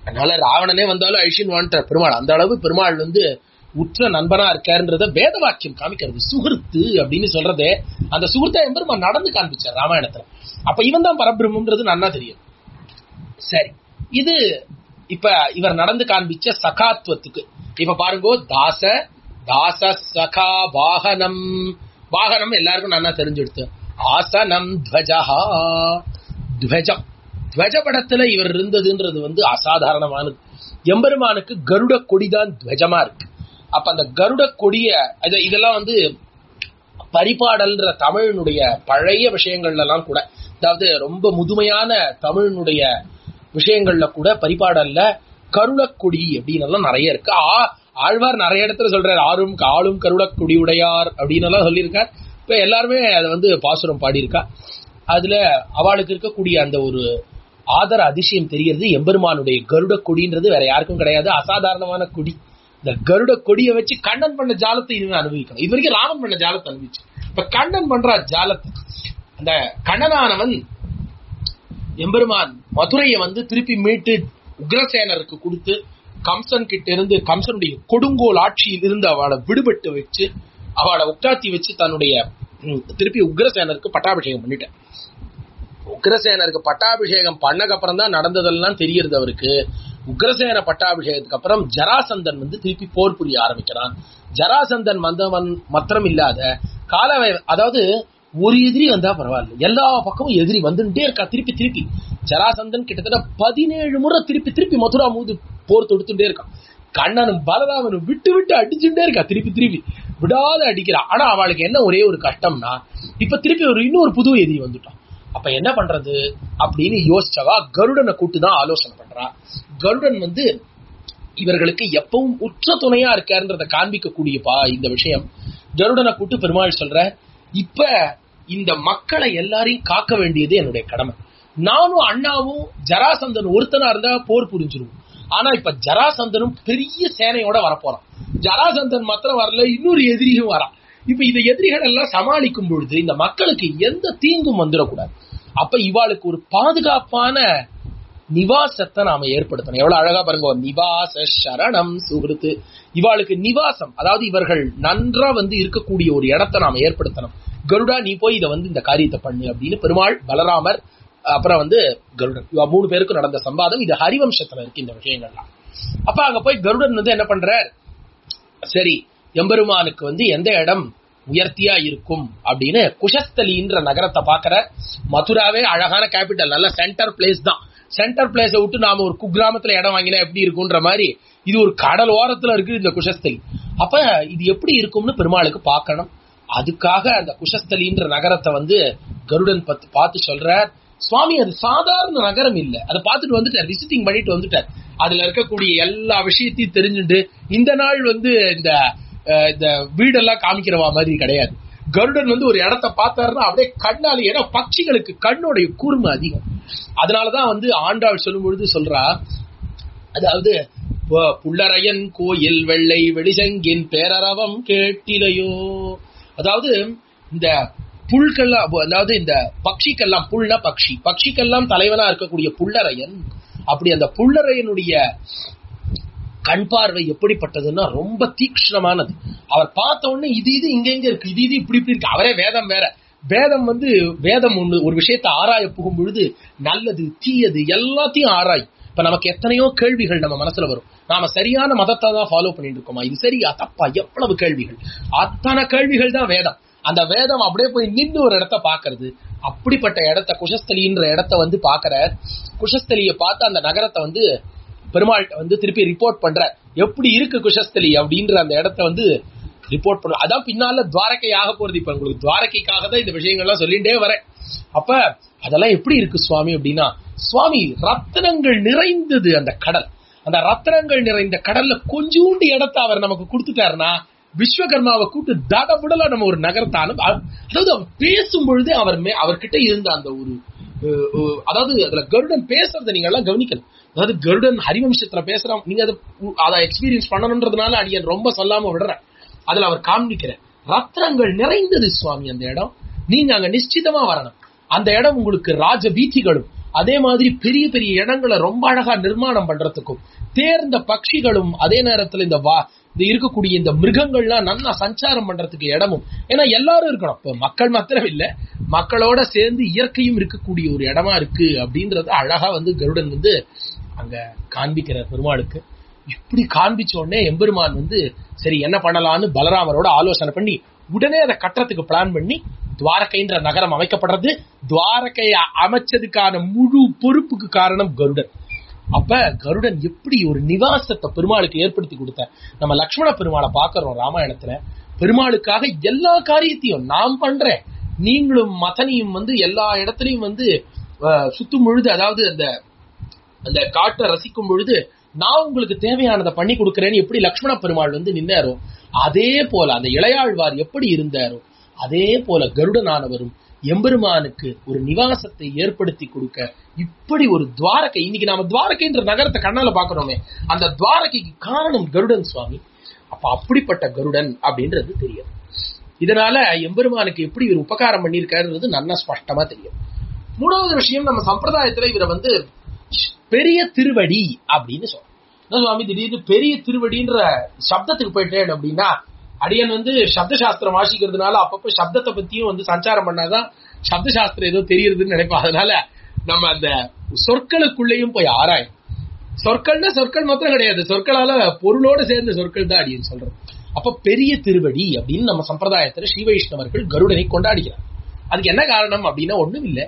அதனால ராவணனே வந்தாலும் ஐஷின் வான்ட்டார் பெருமாள் அந்த அளவு பெருமாள் வந்து உற்ற நண்பனா இருக்காருன்றத வேத வாக்கியம் காமிக்கிறது சுகிருத்து அப்படின்னு சொல்றதே அந்த சுகிருத்தை எம்பெருமான் நடந்து காண்பிச்சார் ராமாயணத்துல அப்ப இவன் தான் பரபிரம்மன்றது நன்னா தெரியும் சரி இது இப்ப இவர் நடந்து காண்பிச்ச சகாத்துவத்துக்கு இப்ப பாருங்க தாச தாச சகா வாகனம் வாகனம் எல்லாருக்கும் நல்லா தெரிஞ்செடுத்து ஆசனம் துவஜஹா துவஜம் துவஜ படத்துல இவர் இருந்ததுன்றது வந்து அசாதாரணமானது எம்பெருமானுக்கு கருட கொடிதான் துவஜமா இருக்கு அப்ப அந்த கருட கொடிய இது- இதெல்லாம் வந்து பரிபாடல்ன்ற தமிழினுடைய பழைய விஷயங்கள்ல எல்லாம் கூட அதாவது ரொம்ப முதுமையான தமிழினுடைய விஷயங்கள்ல கூட பரிபாடல்ல கருடக்கொடி அப்படின்னு எல்லாம் நிறைய இருக்கு ஆ- ஆழ்வார் நிறைய இடத்துல சொல்றாரு ஆறும் ஆளும் கருடக்கொடி உடையார் அப்படின்னு எல்லாம் சொல்லியிருக்கார் இப்ப எல்லாருமே அதை வந்து பாசுரம் பாடியிருக்கா அதுல அவளுக்கு இருக்கக்கூடிய அந்த ஒரு ஆதர அதிசயம் தெரியறது எம்பெருமானுடைய கருட கொடின்றது வேற யாருக்கும் கிடையாது அசாதாரணமான கொடி இந்த கருட கொடியை வச்சு கண்ணன் பண்ண ஜாலத்தை இனிமே அனுபவிக்கணும் இது வரைக்கும் ராமன் பண்ண ஜாலத்தை அனுபவிச்சு இப்ப கண்ணன் பண்ற ஜாலத்தை அந்த கண்ணனானவன் எம்பெருமான் மதுரையை வந்து திருப்பி மீட்டு உக்ரசேனருக்கு கொடுத்து கம்சன் கிட்ட இருந்து கம்சனுடைய கொடுங்கோல் ஆட்சியில் இருந்து அவளை விடுபட்டு வச்சு அவளை உட்காத்தி வச்சு தன்னுடைய ம், திருப்பி உக்ரசேனருக்கு பட்டாபிஷேகம் பண்ணிட்டேன் உக்ரசேனருக்கு பட்டாபிஷேகம் பண்ணக்கு அப்புறம் தான் நடந்ததெல்லாம் தெரியறது அவருக்கு உக்ரசேன பட்டாபிஷேகத்துக்கு அப்புறம் ஜராசந்தன் வந்து திருப்பி போர் புரிய ஆரம்பிக்கிறான் ஜராசந்தன் வந்தவன் மாத்திரம் இல்லாத காலவை அதாவது ஒரு எதிரி வந்தா பரவாயில்ல எல்லா பக்கமும் எதிரி வந்துட்டே இருக்கா திருப்பி திருப்பி ஜராசந்தன் கிட்டத்தட்ட பதினேழு முறை திருப்பி திருப்பி மதுரா மூது போர் தொடுத்துட்டே இருக்கான் கண்ணனும் பலராமனும் விட்டு விட்டு அடிச்சுட்டே இருக்கா திருப்பி திருப்பி விடாத அடிக்கிறா ஆனா அவளுக்கு என்ன ஒரே ஒரு கஷ்டம்னா இப்ப திருப்பி ஒரு இன்னொரு புது எதிரி வந்துட்டான் அப்ப என்ன பண்றது அப்படின்னு யோசிச்சவா கருடனை கூட்டு தான் ஆலோசனை பண்றா கருடன் வந்து இவர்களுக்கு எப்பவும் உற்ற துணையா இருக்காருன்றத காண்பிக்கக்கூடிய பா இந்த விஷயம் கருடனை கூட்டு பெருமாள் சொல்ற இப்ப இந்த மக்களை எல்லாரையும் காக்க வேண்டியது என்னுடைய கடமை நானும் அண்ணாவும் ஜராசந்தன் ஒருத்தனா இருந்தா போர் புரிஞ்சிருவோம் ஆனா இப்ப ஜராசந்தனும் பெரிய சேனையோட வரப்போறான் ஜராசந்தன் மாத்திரம் வரல இன்னொரு எதிரியும் வரான் இப்ப இந்த எதிரிகள் எல்லாம் சமாளிக்கும் பொழுது இந்த மக்களுக்கு எந்த தீங்கும் வந்துடக்கூடாது அப்ப இவாளுக்கு ஒரு பாதுகாப்பான நிவாசத்தை நாம ஏற்படுத்தணும் எவ்வளவு அழகா பாருங்க நிவாச சரணம் சுகிருத்து இவாளுக்கு நிவாசம் அதாவது இவர்கள் நன்றா வந்து இருக்கக்கூடிய ஒரு இடத்தை நாம ஏற்படுத்தணும் கருடா நீ போய் இதை வந்து இந்த காரியத்தை பண்ணு அப்படின்னு பெருமாள் பலராமர் அப்புறம் வந்து கருடன் இவ மூணு பேருக்கும் நடந்த சம்பாதம் இது ஹரிவம்சத்துல இருக்கு இந்த விஷயங்கள்லாம் அப்ப அங்க போய் கருடன் வந்து என்ன பண்றார் சரி எம்பெருமானுக்கு வந்து எந்த இடம் உயர்த்தியா இருக்கும் அப்படின்னு குஷஸ்தலின்ற நகரத்தை பாக்குற மதுராவே அழகான கேபிட்டல் நல்ல சென்டர் பிளேஸ் தான் சென்டர் பிளேஸ விட்டு நாம ஒரு குக்கிராமத்துல இடம் வாங்கினா எப்படி இருக்கும்ன்ற மாதிரி இது ஒரு கடல் ஓரத்துல இருக்கு இந்த குஷஸ்தலி அப்ப இது எப்படி இருக்கும்னு பெருமாளுக்கு பார்க்கணும் அதுக்காக அந்த குஷஸ்தலின்ற நகரத்தை வந்து கருடன் பத்து பார்த்து சொல்றார் சுவாமி அது சாதாரண நகரம் இல்ல அதை பார்த்துட்டு வந்துட்டார் விசிட்டிங் பண்ணிட்டு வந்துட்டார் அதுல இருக்கக்கூடிய எல்லா விஷயத்தையும் தெரிஞ்சுட்டு இந்த நாள் வந்து இந்த அஹ், இந்த வீடெல்லாம் காமிக்கிறவா மாதிரி கிடையாது கருடன் வந்து ஒரு இடத்த பார்த்தாருன்னா அப்படியே கண்ணால ஏன்னா பட்சிகளுக்கு கண்ணோடைய கூர்மை அதிகம் அதனாலதான் வந்து ஆண்டாள் சொல்லும் பொழுது சொல்றா அதாவது "பு- புள்ளரையன் கோயில் வெள்ளை வெளிசங்கின் பேரரவம் கேட்டிலையோ அதாவது இந்த புல்கெல்லாம் அதாவது இந்த பக்ஷிக்கெல்லாம் புல்னா பக்ஷி பக்ஷிக்கெல்லாம் தலைவனா இருக்கக்கூடிய புள்ளரையன் அப்படி அந்த புள்ளரையனுடைய கண் பார்வை எப்படிப்பட்டதுன்னா ரொம்ப தீக்ஷ்ணமானது அவர் பார்த்த உடனே இது இது இங்க இங்க இருக்கு இது இது இப்படி இப்படி இருக்கு அவரே வேதம் வேற வேதம் வந்து வேதம் ஒண்ணு ஒரு விஷயத்தை ஆராய புகும் பொழுது நல்லது தீயது எல்லாத்தையும் ஆராய் இப்ப நமக்கு எத்தனையோ கேள்விகள் நம்ம மனசுல வரும் நாம சரியான மதத்தை தான் ஃபாலோ பண்ணிட்டு இருக்கோமா இது சரியா தப்பா எவ்வளவு கேள்விகள் அத்தனை கேள்விகள் தான் வேதம் அந்த வேதம் அப்படியே போய் நின்று ஒரு இடத்த பாக்குறது அப்படிப்பட்ட இடத்த குஷஸ்தலின்ற இடத்த வந்து பாக்குற குஷஸ்தலியை பார்த்து அந்த நகரத்தை வந்து பெருமாள்கிட்ட வந்து திருப்பி ரிப்போர்ட் பண்ற எப்படி இருக்கு குஷஸ்தலி அப்படின்ற அந்த இடத்த வந்து ரிப்போர்ட் பண்ற அதான் பின்னால துவாரகை ஆக போறது இப்ப உங்களுக்கு துவாரகைக்காக தான் இந்த விஷயங்கள்லாம் சொல்லிட்டே வரேன் அப்ப அதெல்லாம் எப்படி இருக்கு சுவாமி அப்படின்னா சுவாமி ரத்தனங்கள் நிறைந்தது அந்த கடல் அந்த ரத்தனங்கள் நிறைந்த கடல்ல கொஞ்சூண்டு இடத்த அவர் நமக்கு கொடுத்துட்டாருன்னா விஸ்வகர்மாவை கூட்டு தடபுடலா நம்ம ஒரு நகரத்தை அனு அதாவது அவர் பேசும் பொழுதே அவர் மே அவர்கிட்ட இருந்த அந்த ஒரு அஹ், அஹ், அதாவது அதுல கருடன் பேசுறதை நீங்க எல்லாம் கவனிக்கணும் அதாவது கருடன் ஹரிவம்சத்துல பேசுறான் நீங்க அதை அதை எக்ஸ்பீரியன்ஸ் பண்ணணுன்றதுனால அடியன் ரொம்ப சொல்லாம விடுறேன் அதுல அவர் காண்பிக்கிற ரத்னங்கள் நிறைந்தது சுவாமி அந்த இடம் நீங்க அங்க நிச்சயமா வரணும் அந்த இடம் உங்களுக்கு ராஜ வீதிகளும் அதே மாதிரி பெரிய பெரிய இடங்களை ரொம்ப அழகா நிர்மாணம் பண்றதுக்கும் தேர்ந்த பட்சிகளும் அதே நேரத்துல இந்த வா இந்த இருக்கக்கூடிய இந்த மிருகங்கள்லாம் நல்லா சஞ்சாரம் பண்றதுக்கு இடமும் ஏன்னா எல்லாரும் இருக்கணும் இப்ப மக்கள் மாத்திரம் இல்ல மக்களோட சேர்ந்து இயற்கையும் இருக்கக்கூடிய ஒரு இடமா இருக்கு அப்படின்றது அழகா வந்து கருடன் வந்து அங்க காண்பிக்கிற பெருமாளுக்கு இப்படி காண்பிச்ச உடனே எம்பெருமான் வந்து சரி என்ன பண்ணலாம்னு பலராமரோட ஆலோசனை பண்ணி உடனே அதை கட்டுறதுக்கு பிளான் பண்ணி துவாரகைன்ற நகரம் அமைக்கப்படுறது துவாரகை அமைச்சதுக்கான முழு பொறுப்புக்கு காரணம் கருடன் அப்ப கருடன் எப்படி ஒரு நிவாசத்தை பெருமாளுக்கு ஏற்படுத்தி கொடுத்த நம்ம லக்ஷ்மண பெருமாளை பாக்குறோம் ராமாயணத்துல பெருமாளுக்காக எல்லா காரியத்தையும் நாம் பண்றேன் நீங்களும் மதனியும் வந்து எல்லா இடத்துலயும் வந்து அஹ், சுத்தும் பொழுது அதாவது அந்த அந்த காட்டை ரசிக்கும் பொழுது நான் உங்களுக்கு தேவையானதை பண்ணி கொடுக்கிறேன்னு எப்படி லக்ஷ்மண பெருமாள் வந்து நின்னாரோ அதே போல அந்த இளையாழ்வார் எப்படி இருந்தாரோ அதே போல கருடனானவரும் எம்பெருமானுக்கு ஒரு நிவாசத்தை ஏற்படுத்தி கொடுக்க இப்படி ஒரு துவாரகை இன்னைக்கு நாம துவாரகைன்ற நகரத்தை கண்ணால பாக்குறோமே அந்த துவாரகைக்கு காரணம் கருடன் சுவாமி அப்ப அப்படிப்பட்ட கருடன் அப்படின்றது தெரியும் இதனால எம்பெருமானுக்கு எப்படி இவர் உபகாரம் பண்ணியிருக்காருன்றது நல்லா ஸ்பஷ்டமா தெரியும் மூணாவது விஷயம் நம்ம சம்பிரதாயத்துல இவரை வந்து பெரிய திருவடி அப்படின்னு சொல்றோம் என்ன சுவாமி திடீர்னு பெரிய திருவடின்ற சப்தத்துக்கு போயிட்டேன் அப்படின்னா அடியன் வந்து சப்த சாஸ்திரம் வாசிக்கிறதுனால அப்பப்ப சப்தத்தை பத்தியும் வந்து சஞ்சாரம் பண்ணாதான் சப்த சாஸ்திரம் ஏதோ தெரியுதுன்னு நினைப்போம் அதனால நம்ம அந்த சொற்களுக்குள்ளேயும் போய் ஆராயும் சொற்கள்னா சொற்கள் மாத்திரம் கிடையாது சொற்களால பொருளோட சேர்ந்த சொற்கள் தான் அடியன் சொல்றோம் அப்ப பெரிய திருவடி அப்படின்னு நம்ம சம்பிரதாயத்துல ஸ்ரீ வைஷ்ணவர்கள் கருடனை கொண்டாடுகிறார் அதுக்கு என்ன காரணம் அப்படின்னா ஒண்ணும் இல்ல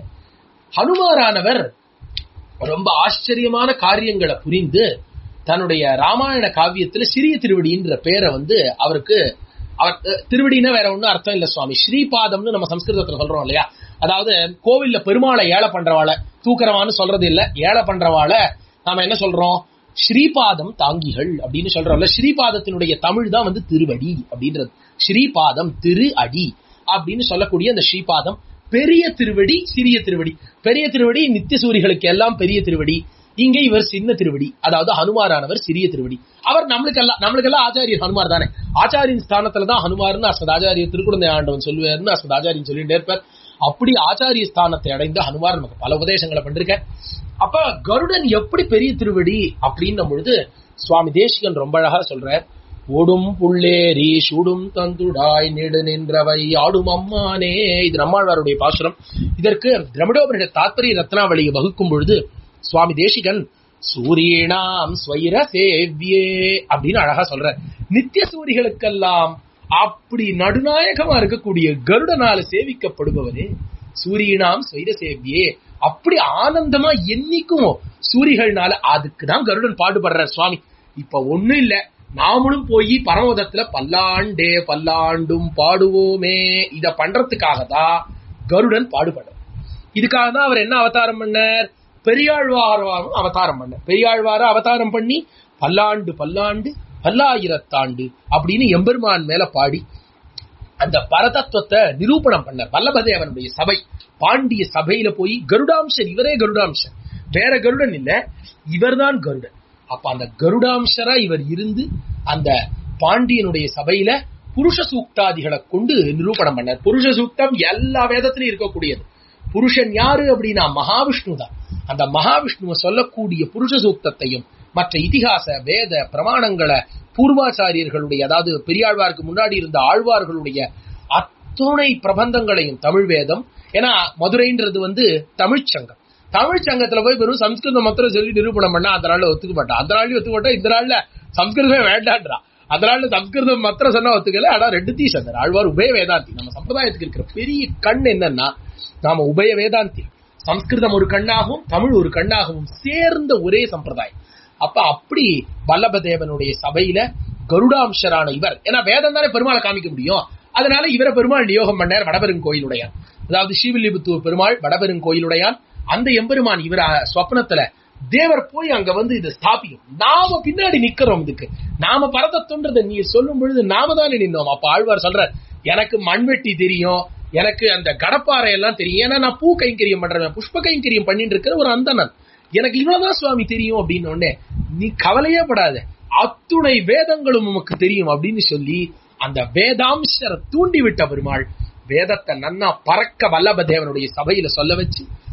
ஹனுமாரானவர் ரொம்ப ஆச்சரியமான காரியங்களை புரிந்து தன்னுடைய ராமாயண காவியத்துல சிறிய திருவடின்ற பேரை வந்து அவருக்கு அவர் அஹ், திருவடின்னா வேற ஒண்ணும் அர்த்தம் இல்ல சுவாமி ஸ்ரீபாதம்னு நம்ம சம்ஸ்கிருதத்துல சொல்றோம் இல்லையா அதாவது கோவில்ல பெருமாளை ஏழை பண்றவாளை தூக்கறவான்னு சொல்றது இல்ல ஏழை பண்றவாளை நாம என்ன சொல்றோம் ஸ்ரீபாதம் தாங்கிகள் அப்படின்னு சொல்றோம்ல ஸ்ரீபாதத்தினுடைய தமிழ் தான் வந்து திருவடி அப்படின்றது ஸ்ரீபாதம் திரு அடி அப்படின்னு சொல்லக்கூடிய அந்த ஸ்ரீபாதம் பெரிய திருவடி சிறிய திருவடி பெரிய திருவடி நித்திய சூரிகளுக்கு எல்லாம் பெரிய திருவடி இங்க இவர் சின்ன திருவடி அதாவது ஹனுமாரானவர் சிறிய திருவடி அவர் நம்மளுக்கெல்லாம் நம்மளுக்கெல்லாம் ஆச்சாரியர் ஹனுமார் தானே ஆச்சாரியின் ஸ்தானத்துல தான் ஹனுமார்னு அஸ்மதாச்சாரியர் திருக்குழந்தை ஆண்டவன் சொல்லுவார்னு அஸ்மதாச்சாரியன் சொல்லிட்டு இருப்பார் அப்படி ஆச்சாரிய ஸ்தானத்தை அடைந்த ஹனுமார் நமக்கு பல உபதேசங்களை பண்ணிருக்க அப்ப கருடன் எப்படி பெரிய திருவடி அப்படின்னும் பொழுது சுவாமி தேசிகன் ரொம்ப அழகா சொல்றார் ஓடும் புள்ளேரி சூடும் தந்துடாய் நெடு நின்றவை ஆடும் அம்மானே இது நம்மாழ்வாருடைய பாசுரம் இதற்கு திரமிடோபனிட தாத்பரிய ரத்னாவளியை வகுக்கும் பொழுது சுவாமி தேசிகன் சூரியனாம் ஸ்வைர சேவ்யே அப்படின்னு அழகா சொல்ற நித்திய சூரிகளுக்கெல்லாம் அப்படி நடுநாயகமா இருக்கக்கூடிய கருடனால சேவிக்கப்படுபவரே சூரியனாம் ஸ்வைர சேவ்யே அப்படி ஆனந்தமா என்னைக்கும் சூரிகள்னால அதுக்கு தான் கருடன் பாடுபடுற சுவாமி இப்ப ஒண்ணும் இல்ல நாமளும் போய் பரமோதத்துல பல்லாண்டே பல்லாண்டும் பாடுவோமே இத பண்றதுக்காக தான் கருடன் பாடுபடுற இதுக்காக தான் அவர் என்ன அவதாரம் பண்ணார் பெரியாழ்வாரும் அவதாரம் பண்ணார் பெரியாழ்வார அவதாரம் பண்ணி பல்லாண்டு பல்லாண்டு பல்லாயிரத்தாண்டு அப்படின்னு எம்பெருமான் மேல பாடி அந்த பரதத்துவத்தை நிரூபணம் பண்ண வல்லபதேவனுடைய சபை பாண்டிய சபையில போய் கருடாம்சர் இவரே கருடாம்சர் வேற கருடன் இல்ல இவர்தான் கருடன் அப்ப அந்த கருடாம்சரா இவர் இருந்து அந்த பாண்டியனுடைய சபையில புருஷ சூக்தாதிகளை கொண்டு நிரூபணம் பண்ணார் புருஷ சூக்தம் எல்லா வேதத்திலும் இருக்கக்கூடியது புருஷன் யாரு அப்படின்னா மகாவிஷ்ணு தான் அந்த மகாவிஷ்ணுவை சொல்லக்கூடிய புருஷ சூக்தத்தையும் மற்ற இதிகாச வேத பிரமாணங்களை பூர்வாச்சாரியர்களுடைய அதாவது பெரியாழ்வாருக்கு முன்னாடி இருந்த ஆழ்வார்களுடைய அத்துணை பிரபந்தங்களையும் தமிழ் வேதம் ஏன்னா மதுரைன்றது வந்து தமிழ்ச் சங்கம் தமிழ் சங்கத்துல போய் வெறும் சம்ஸ்கிருதம் மாத்திரம் சொல்லி நிரூபணம் பண்ணா அந்த நாள்ல ஒத்துக்க மாட்டான் அந்த நாள்லயும் ஒத்துக்க மாட்டா இந்த நாள்ல சம்ஸ்கிருதமே வேண்டான்றா அதனால சம்ஸ்கிருதம் மாத்திரம் சொன்னா ஒத்துக்கல ஆனா ரெண்டுத்தையும் சொன்னார் ஆழ்வார் உபய வேதாந்தி நம்ம சம்பிரதாயத்துக்கு இருக்கிற பெரிய கண் என்னன்னா நாம உபய வேதாந்தி சம்ஸ்கிருதம் ஒரு கண்ணாகவும் தமிழ் ஒரு கண்ணாகவும் சேர்ந்த ஒரே சம்பிரதாயம் அப்ப அப்படி வல்லபதேவனுடைய சபையில கருடாம்சரான இவர் ஏன்னா வேதம் தானே பெருமாளை காமிக்க முடியும் அதனால இவரை பெருமாள் நியோகம் பண்ணார் வடபெருங்கோயிலுடையான் அதாவது ஸ்ரீவில்லிபுத்தூர் பெருமாள் வடபெருங்கோயிலுடையான் அந்த எம்பெருமான் இவர் அஹ், ஸ்வப்னத்துல தேவர் போய் அங்க வந்து இதை ஸ்தாபிக்கும் நாம பின்னாடி நிக்கிறோம் இதுக்கு நாம பரதத்துன்றதை நீ சொல்லும் பொழுது நாம தானே நின்னோம் அப்ப ஆழ்வார் சொல்ற எனக்கு மண்வெட்டி தெரியும் எனக்கு அந்த கடப்பாறை எல்லாம் தெரியும் ஏன்னா நான் பூ கைங்கரியம் பண்றேன் புஷ்ப கைங்கரியம் பண்ணிட்டு இருக்கிற ஒரு அந்தணன் எனக்கு இவ்வளவுதான் சுவாமி தெரியும் அப்படின்னு உடனே நீ கவலையே படாத அத்துணை வேதங்களும் உமக்கு தெரியும் அப்படின்னு சொல்லி அந்த வேதாம்சரை தூண்டி விட்ட பெருமாள் வேதத்தை நன்னா பறக்க வல்லப தேவனுடைய சபையில சொல்ல வச்சு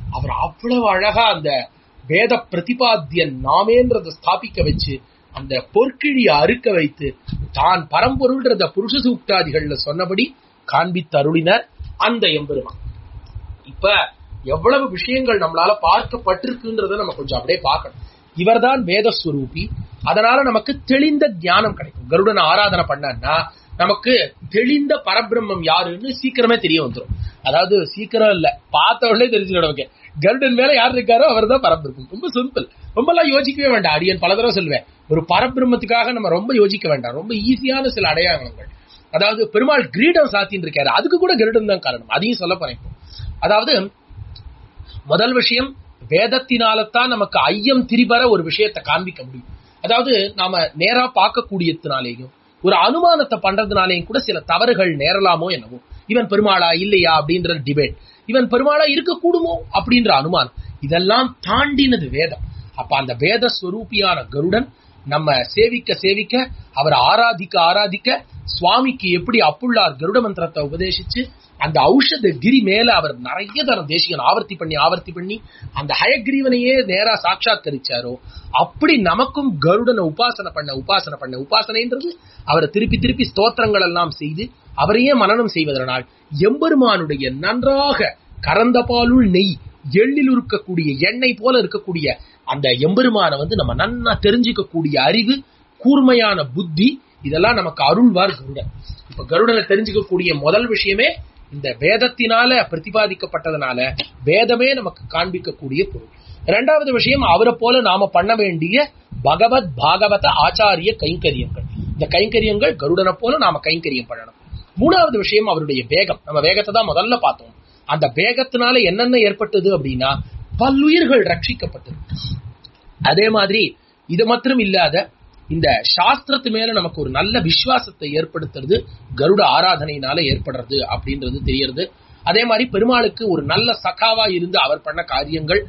அவர் அவ்வளவு அழகா அந்த வேத பிரதிபாத்தியன் நாமேன்றதை ஸ்தாபிக்க வச்சு அந்த பொற்கிழிய அறுக்க வைத்து தான் பரம்பொருள்ன்றத புருஷ சூக்தாதிகள்ல சொன்னபடி காண்பித்து அருளினர் அந்த எம்பெருமான் இப்ப எவ்வளவு விஷயங்கள் நம்மளால பார்க்கப்பட்டிருக்குன்றத நம்ம கொஞ்சம் அப்படியே பார்க்கணும் இவர்தான் வேதஸ்வரூபி அதனால நமக்கு தெளிந்த ஞானம் கிடைக்கும் கருடன் ஆராதனை பண்ணா நமக்கு தெளிந்த பரபிரம்மம் யாருன்னு சீக்கிரமே தெரிய வந்துடும் அதாவது சீக்கிரம் இல்ல பார்த்த உடனே தெரிஞ்சுக்கணும் நமக்கு கருடன் மேல யார் இருக்காரோ அவர் தான் பரபிரம்மம் ரொம்ப சிம்பிள் ரொம்ப எல்லாம் யோசிக்கவே வேண்டாம் அடியன் பல தடவை சொல்லுவேன் ஒரு பரபிரம்மத்துக்காக நம்ம ரொம்ப யோசிக்க வேண்டாம் ரொம்ப ஈஸியான சில அடையாளங்கள் அதாவது பெருமாள் கிரீடம் சாத்தின்னு இருக்காரு அதுக்கு கூட கருடன் தான் காரணம் அதையும் சொல்ல போறேன் இப்போ அதாவது முதல் விஷயம் வேதத்தினாலத்தான் நமக்கு ஐயம் திரிபர ஒரு விஷயத்தை காண்பிக்க முடியும் அதாவது நாம நேரா பார்க்கக்கூடியதுனாலேயும் ஒரு அனுமானத்தை பண்றதுனாலேயும் கூட சில தவறுகள் நேரலாமோ என்னவோ இவன் பெருமாளா இல்லையா அப்படின்ற டிபேட் இவன் பெருமாளா இருக்கக்கூடுமோ அப்படின்ற அனுமானம் இதெல்லாம் தாண்டினது வேதம் அப்ப அந்த வேத ஸ்வரூபியான கருடன் நம்ம சேவிக்க சேவிக்க அவர் ஆராதிக்க ஆராதிக்க சுவாமிக்கு எப்படி அப்புள்ளார் கருட மந்திரத்தை உபதேசிச்சு அந்த ஔஷத கிரி மேல அவர் நிறைய தரம் தேசிகன் ஆவர்த்தி பண்ணி ஆவர்த்தி பண்ணி அந்த ஹயக்ரீவனையே நேரா சாட்சாத்கரிச்சாரோ அப்படி நமக்கும் கருடனை உபாசனை பண்ண உபாசனை பண்ண உபாசனைன்றது அவரை திருப்பி திருப்பி ஸ்தோத்திரங்கள் எல்லாம் செய்து அவரையே மனனம் செய்வதனால் எம்பெருமானுடைய நன்றாக கறந்த பாலுள் நெய் எள்ளில் இருக்கக்கூடிய எண்ணெய் போல இருக்கக்கூடிய அந்த எம்பெருமானை வந்து நம்ம நன்னா தெரிஞ்சுக்கக்கூடிய அறிவு கூர்மையான புத்தி இதெல்லாம் நமக்கு அருள்வார் கருடன் இப்ப கருடனை தெரிஞ்சுக்கக்கூடிய முதல் விஷயமே இந்த வேதத்தினால பிரதிபாதிக்கப்பட்டதுனால வேதமே நமக்கு காண்பிக்கக்கூடிய பொருள் இரண்டாவது விஷயம் அவரை போல நாம பண்ண வேண்டிய பகவத் பாகவத ஆச்சாரிய கைங்கரியங்கள் இந்த கைங்கரியங்கள் கருடனை போல நாம கைங்கரியம் பண்ணணும் மூணாவது விஷயம் அவருடைய வேகம் நம்ம வேகத்தை தான் முதல்ல பார்த்தோம் அந்த வேகத்தினால என்னென்ன ஏற்பட்டது அப்படின்னா பல்லுயிர்கள் ரட்சிக்கப்பட்டது அதே மாதிரி இது மாத்திரம் இல்லாத இந்த சாஸ்திரத்து மேல நமக்கு ஒரு நல்ல விசுவாசத்தை ஏற்படுத்துறது கருட ஆராதனையினால ஏற்படுறது அப்படின்றது தெரியறது அதே மாதிரி பெருமாளுக்கு ஒரு நல்ல சகாவா இருந்து அவர் பண்ண காரியங்கள்